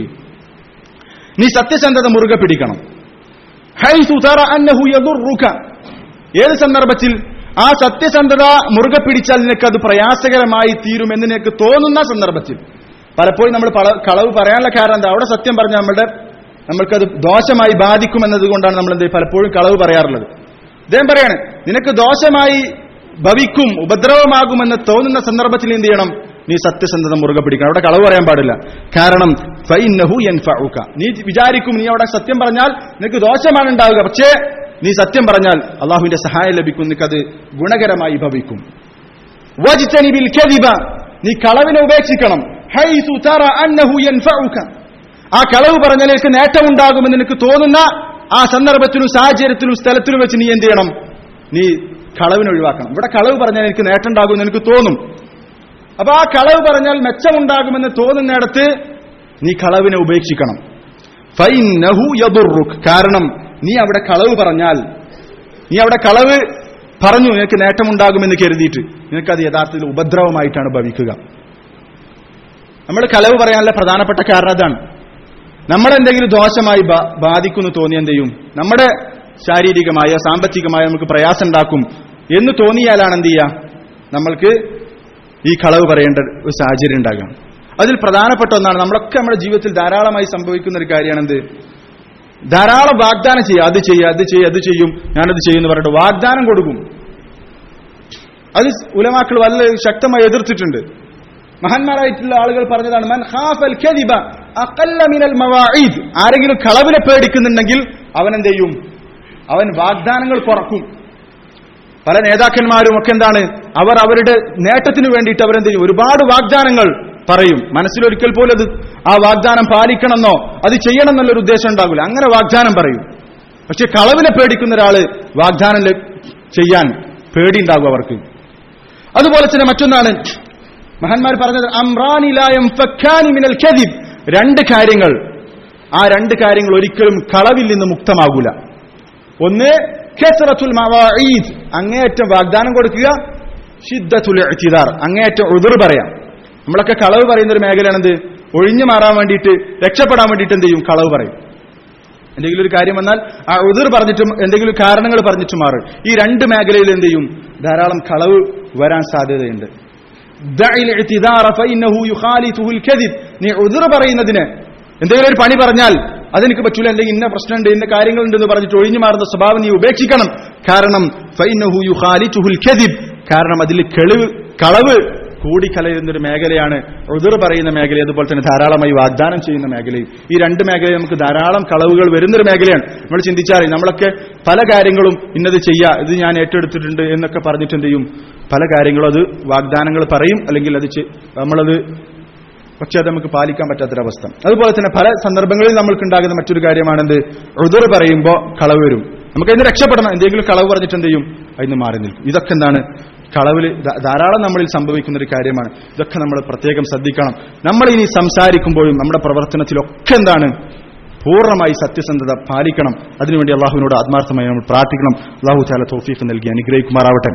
നീ സത്യസന്ധത മുറുകെ പിടിക്കണം ഹൈസു തറ അന്നഹു യദുറുക ഏത് സന്ദർഭത്തിൽ ആ സത്യസന്ധത മുറുകെ പിടിച്ചാൽ നിനക്ക് അത് പ്രയാസകരമായി തീരുമെന്ന് നിനക്ക് തോന്നുന്ന സന്ദർഭത്തിൽ പലപ്പോഴും നമ്മൾ പള- കളവ് പറയാനുള്ള കാരണം എന്താ അവിടെ സത്യം പറഞ്ഞാൽ നമ്മുടെ നമ്മൾക്കത് ദോഷമായി ബാധിക്കുമെന്നത് കൊണ്ടാണ് നമ്മൾ എന്ത് പലപ്പോഴും കളവ് പറയാറുള്ളത് അദ്ദേഹം പറയാണ് നിനക്ക് ദോഷമായി ഭവിക്കും ഉപദ്രവമാകുമെന്ന് തോന്നുന്ന സന്ദർഭത്തിൽ എന്ത് ചെയ്യണം നീ സത്യസന്ധത മുറുകെ പിടിക്കണം അവിടെ കളവ് പറയാൻ പാടില്ല കാരണം ഫൈന്നഹു യൻഫഉക നീ വിചാരിക്കും നീ അവിടെ സത്യം പറഞ്ഞാൽ നിനക്ക് ദോഷമാണ് ഉണ്ടാവുക പക്ഷേ നീ സത്യം പറഞ്ഞാൽ അള്ളാഹുവിന്റെ സഹായം ലഭിക്കും നിനക്കത് ഗുണകരമായി ഭവിക്കും വജ്തനിബിൽ കദിബ നീ കളവിനെ ഉപേക്ഷിക്കണം ഹൈസു തറ അന്നഹു യൻഫഉക ആ കളവ് പറഞ്ഞാൽ നിനക്ക് നേട്ടമുണ്ടാകുമെന്ന് നിനക്ക് തോന്നുന്ന ആ സന്ദർഭത്തിലും സാഹചര്യത്തിലും സ്ഥലത്തിലും വെച്ച് നീ എന്ത് ചെയ്യണം നീ കളവിനെ ഒഴിവാക്കണം ഇവിടെ കളവ് പറഞ്ഞാൽ എനിക്ക് നേട്ടം ഉണ്ടാകുമെന്ന് എനിക്ക് തോന്നും അപ്പൊ ആ കളവ് പറഞ്ഞാൽ മെച്ചമുണ്ടാകുമെന്ന് തോന്നുന്നിടത്ത് നീ കളവിനെ ഉപേക്ഷിക്കണം ഫൈനഹു യദുറുക് കാരണം നീ അവിടെ കളവ് പറഞ്ഞാൽ നീ അവിടെ കളവ് പറഞ്ഞു നിനക്ക് നേട്ടമുണ്ടാകുമെന്ന് കരുതിയിട്ട് നിനക്കത് യഥാർത്ഥത്തിൽ ഉപദ്രവമായിട്ടാണ് ഭവിക്കുക നമ്മൾ കളവ് പറയാനുള്ള പ്രധാനപ്പെട്ട കാരണം അതാണ് നമ്മളെന്തെങ്കിലും ദോഷമായി ബാ- ബാധിക്കുന്നു തോന്നി എന്ത് ചെയ്യും നമ്മുടെ ശാരീരികമായോ സാമ്പത്തികമായോ നമുക്ക് പ്രയാസം ഉണ്ടാക്കും എന്ന് തോന്നിയാലാണ് എന്ത് ചെയ്യുക നമ്മൾക്ക് ഈ കളവ് പറയേണ്ട ഒരു സാഹചര്യം ഉണ്ടാകാം അതിൽ പ്രധാനപ്പെട്ട ഒന്നാണ് നമ്മളൊക്കെ നമ്മുടെ ജീവിതത്തിൽ ധാരാളമായി സംഭവിക്കുന്ന ഒരു കാര്യമാണ് എന്ത് ധാരാളം വാഗ്ദാനം ചെയ്യുക അത് ചെയ്യുക അത് ചെയ്യുക അത് ചെയ്യും ഞാനത് ചെയ്യുമെന്ന് പറഞ്ഞിട്ട് വാഗ്ദാനം കൊടുക്കും അത് ഉലമാക്കൾ വളരെ ശക്തമായി എതിർത്തിട്ടുണ്ട് മഹാന്മാരായിട്ടുള്ള ആളുകൾ പറഞ്ഞതാണ് മൻ ഖാഫൽ കദിബ അഖല്ല മിനൽ മവാഇദ് ആരെങ്കിലും കളവിനെ പേടിക്കുന്നുണ്ടെങ്കിൽ അവൻ എന്ത് ചെയ്യും അവൻ വാഗ്ദാനങ്ങൾ കുറക്കും പല നേതാക്കന്മാരും ഒക്കെ എന്താണ് അവർ അവരുടെ നേട്ടത്തിന് വേണ്ടിയിട്ട് അവരെന്ത് ചെയ്യും ഒരുപാട് വാഗ്ദാനങ്ങൾ പറയും മനസ്സിലൊരിക്കൽ പോലും അത് ആ വാഗ്ദാനം പാലിക്കണമെന്നോ അത് ചെയ്യണം എന്നുള്ളൊരു ഉദ്ദേശം ഉണ്ടാകില്ല അങ്ങനെ വാഗ്ദാനം പറയും പക്ഷെ കളവിനെ പേടിക്കുന്ന ഒരാള് വാഗ്ദാനം ല- ചെയ്യാൻ പേടിയുണ്ടാകും അവർക്ക് അതുപോലെ തന്നെ മറ്റൊന്നാണ് മഹാന്മാർ പറഞ്ഞത് അമ്രാനിലായം ഫക്കാനി മിനൽ ഖദിബ് രണ്ട് കാര്യങ്ങൾ ആ രണ്ട് കാര്യങ്ങൾ ഒരിക്കലും കളവിൽ നിന്ന് മുക്തമാകൂല ഒന്ന് ഖസറത്തുൽ മവാഈദ് അങ്ങേയറ്റം വാഗ്ദാനം കൊടുക്കുക ഷിദ്ദത്തുൽ ഇഅ്തിദാർ അങ്ങേയറ്റം ഉദർ പറയാം നമ്മളൊക്കെ കളവ് പറയുന്ന ഒരു മേഖലയാണെന്ത് ഒഴിഞ്ഞു മാറാൻ വേണ്ടിയിട്ട് രക്ഷപ്പെടാൻ വേണ്ടിയിട്ട് എന്ത് ചെയ്യും കളവ് പറയും എന്തെങ്കിലും ഒരു കാര്യം വന്നാൽ ആ ഉതിർ പറഞ്ഞിട്ടും എന്തെങ്കിലും കാരണങ്ങൾ പറഞ്ഞിട്ടും മാറും ഈ രണ്ട് മേഖലയിൽ എന്ത് ചെയ്യും ധാരാളം കളവ് വരാൻ സാധ്യതയുണ്ട് ദഇൽ ഇഅ്തിദാറ ഫഇന്നഹു യുഖാലിതുഹുൽ കദിബ് നീ ഉതിർ പറയുന്നതിന് എന്തെങ്കിലും ഒരു പണി പറഞ്ഞാൽ അതെനിക്ക് പറ്റൂല അല്ലെങ്കിൽ ഇന്ന പ്രശ്നമുണ്ട് ഇന്ന കാര്യങ്ങളുണ്ട് എന്ന് പറഞ്ഞിട്ട് ഒഴിഞ്ഞു മാറുന്ന സ്വഭാവം നീ ഉപേക്ഷിക്കണം കാരണം ഫൈനഹു യുഖാലിതുഹുൽ കദിബ് കാരണം അതിൽ കളവ് കളവ് കൂടിക്കലയുന്ന ഒരു മേഖലയാണ് ഉതിർ പറയുന്ന മേഖല അതുപോലെ തന്നെ ധാരാളമായി വാഗ്ദാനം ചെയ്യുന്ന മേഖലയും ഈ രണ്ട് മേഖലയിൽ നമുക്ക് ധാരാളം കളവുകൾ വരുന്നൊരു മേഖലയാണ് നമ്മൾ ചിന്തിച്ചാൽ നമ്മളൊക്കെ പല കാര്യങ്ങളും ഇന്നത് ചെയ്യാ ഇത് ഞാൻ ഏറ്റെടുത്തിട്ടുണ്ട് എന്നൊക്കെ പറഞ്ഞിട്ട് എന്ത് ചെയ്യും പല കാര്യങ്ങളും അത് വാഗ്ദാനങ്ങൾ പറയും അല്ലെങ്കിൽ അത് ചെ- നമ്മളത് പക്ഷെ അത് നമുക്ക് പാലിക്കാൻ പറ്റാത്തൊരവസ്ഥ അതുപോലെ തന്നെ പല സന്ദർഭങ്ങളിൽ നമ്മൾക്ക് ഉണ്ടാകുന്ന മറ്റൊരു കാര്യമാണെന്ത് ഉദർ പറയുമ്പോൾ കളവ് വരും നമുക്ക് അതിന് രക്ഷപ്പെടണം എന്തെങ്കിലും കളവ് പറഞ്ഞിട്ട് എന്ത് ചെയ്യും അതിന് മാറി നിൽക്കും ഇതൊക്കെ എന്താണ് കളവിൽ ധ- ധാരാളം നമ്മളിൽ സംഭവിക്കുന്ന ഒരു കാര്യമാണ് ഇതൊക്കെ നമ്മൾ പ്രത്യേകം ശ്രദ്ധിക്കണം നമ്മൾ ഇനി സംസാരിക്കുമ്പോഴും നമ്മുടെ പ്രവർത്തനത്തിലൊക്കെ എന്താണ് പൂർണ്ണമായി സത്യസന്ധത പാലിക്കണം അതിനുവേണ്ടി അള്ളാഹുവിനോട് ആത്മാർത്ഥമായി നമ്മൾ പ്രാർത്ഥിക്കണം അള്ളാഹു ചാല തോഫീഫ് നൽകി അനുഗ്രഹിക്കുമാറാവട്ടെ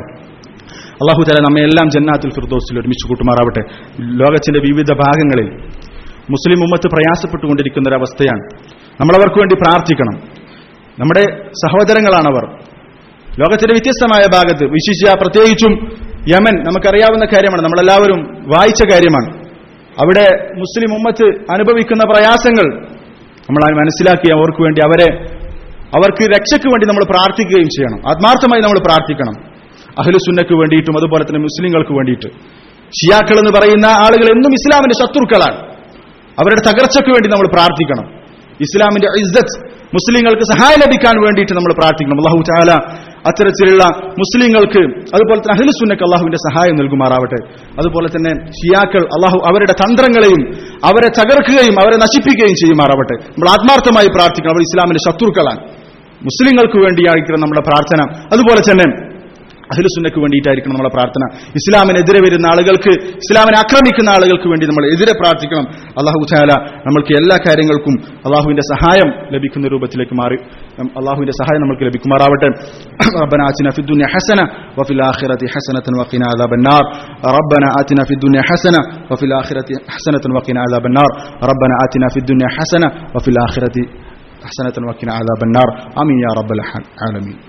അള്ളാഹു താല നമ്മെ എല്ലാം ജന്നാത്തുൽ ഫിർദോസിൽ ഒരുമിച്ച് കൂട്ടുമാറാവട്ടെ ലോകത്തിന്റെ വിവിധ ഭാഗങ്ങളിൽ മുസ്ലിം ഉമ്മത്ത് പ്രയാസപ്പെട്ടുകൊണ്ടിരിക്കുന്ന ഒരവസ്ഥയാണ് നമ്മളവർക്ക് വേണ്ടി പ്രാർത്ഥിക്കണം നമ്മുടെ സഹോദരങ്ങളാണവർ ലോകത്തിന്റെ വ്യത്യസ്തമായ ഭാഗത്ത് വിശിഷ്യ പ്രത്യേകിച്ചും യമൻ നമുക്കറിയാവുന്ന കാര്യമാണ് നമ്മളെല്ലാവരും വായിച്ച കാര്യമാണ് അവിടെ മുസ്ലിം ഉമ്മത്ത് അനുഭവിക്കുന്ന പ്രയാസങ്ങൾ നമ്മൾ മനസ്സിലാക്കി അവർക്ക് വേണ്ടി അവരെ അവർക്ക് രക്ഷയ്ക്ക് വേണ്ടി നമ്മൾ പ്രാർത്ഥിക്കുകയും ചെയ്യണം ആത്മാർത്ഥമായി നമ്മൾ പ്രാർത്ഥിക്കണം അഹ്ലുസുന്നക്ക് വേണ്ടിയിട്ടും അതുപോലെ തന്നെ മുസ്ലിങ്ങൾക്ക് വേണ്ടിയിട്ട് ഷിയാക്കൾ എന്ന് പറയുന്ന ആളുകൾ എന്നും ഇസ്ലാമിന്റെ ശത്രുക്കളാണ് അവരുടെ തകർച്ചയ്ക്ക് വേണ്ടി നമ്മൾ പ്രാർത്ഥിക്കണം ഇസ്ലാമിന്റെ ഇസ്സത്ത് മുസ്ലിങ്ങൾക്ക് സഹായം ലഭിക്കാൻ വേണ്ടിയിട്ട് നമ്മൾ പ്രാർത്ഥിക്കണം അള്ളാഹു ചാല അത്തരത്തിലുള്ള മുസ്ലിങ്ങൾക്ക് അതുപോലെ തന്നെ അഹ്ലുസുന്നക്ക് അള്ളാഹുവിന്റെ സഹായം നൽകുമാറാവട്ടെ അതുപോലെ തന്നെ ഷിയാക്കൾ അള്ളാഹു അവരുടെ തന്ത്രങ്ങളെയും അവരെ തകർക്കുകയും അവരെ നശിപ്പിക്കുകയും ചെയ്യുമാറാവട്ടെ നമ്മൾ ആത്മാർത്ഥമായി പ്രാർത്ഥിക്കണം അവർ ഇസ്ലാമിന്റെ ശത്രുക്കളാണ് മുസ്ലിങ്ങൾക്ക് വേണ്ടിയായിരിക്കണം നമ്മുടെ പ്രാർത്ഥന അതുപോലെ തന്നെ അഖിലുസുന്നക്ക് വേണ്ടിയിട്ടായിരിക്കണം നമ്മുടെ പ്രാർത്ഥന ഇസ്ലാമിനെതിരെ വരുന്ന ആളുകൾക്ക് ഇസ്ലാമിനെ ആക്രമിക്കുന്ന ആളുകൾക്ക് വേണ്ടി നമ്മൾ എതിരെ പ്രാർത്ഥിക്കണം അള്ളാഹു ചാല നമ്മൾക്ക് എല്ലാ കാര്യങ്ങൾക്കും അള്ളാഹുവിന്റെ സഹായം ലഭിക്കുന്ന രൂപത്തിലേക്ക് മാറി അള്ളാഹുവിന്റെ സഹായം നമ്മൾക്ക് ലഭിക്കുമാറാവട്ടെ ربنا آتنا في الدنيا حسنة وفي الآخرة حسنة وقنا عذاب النار ربنا آتنا في الدنيا حسنة وفي الآخرة حسنة وقنا عذاب النار ربنا آتنا في الدنيا حسنة وفي الآخرة حسنة وقنا عذاب النار آمين يا رب العالمين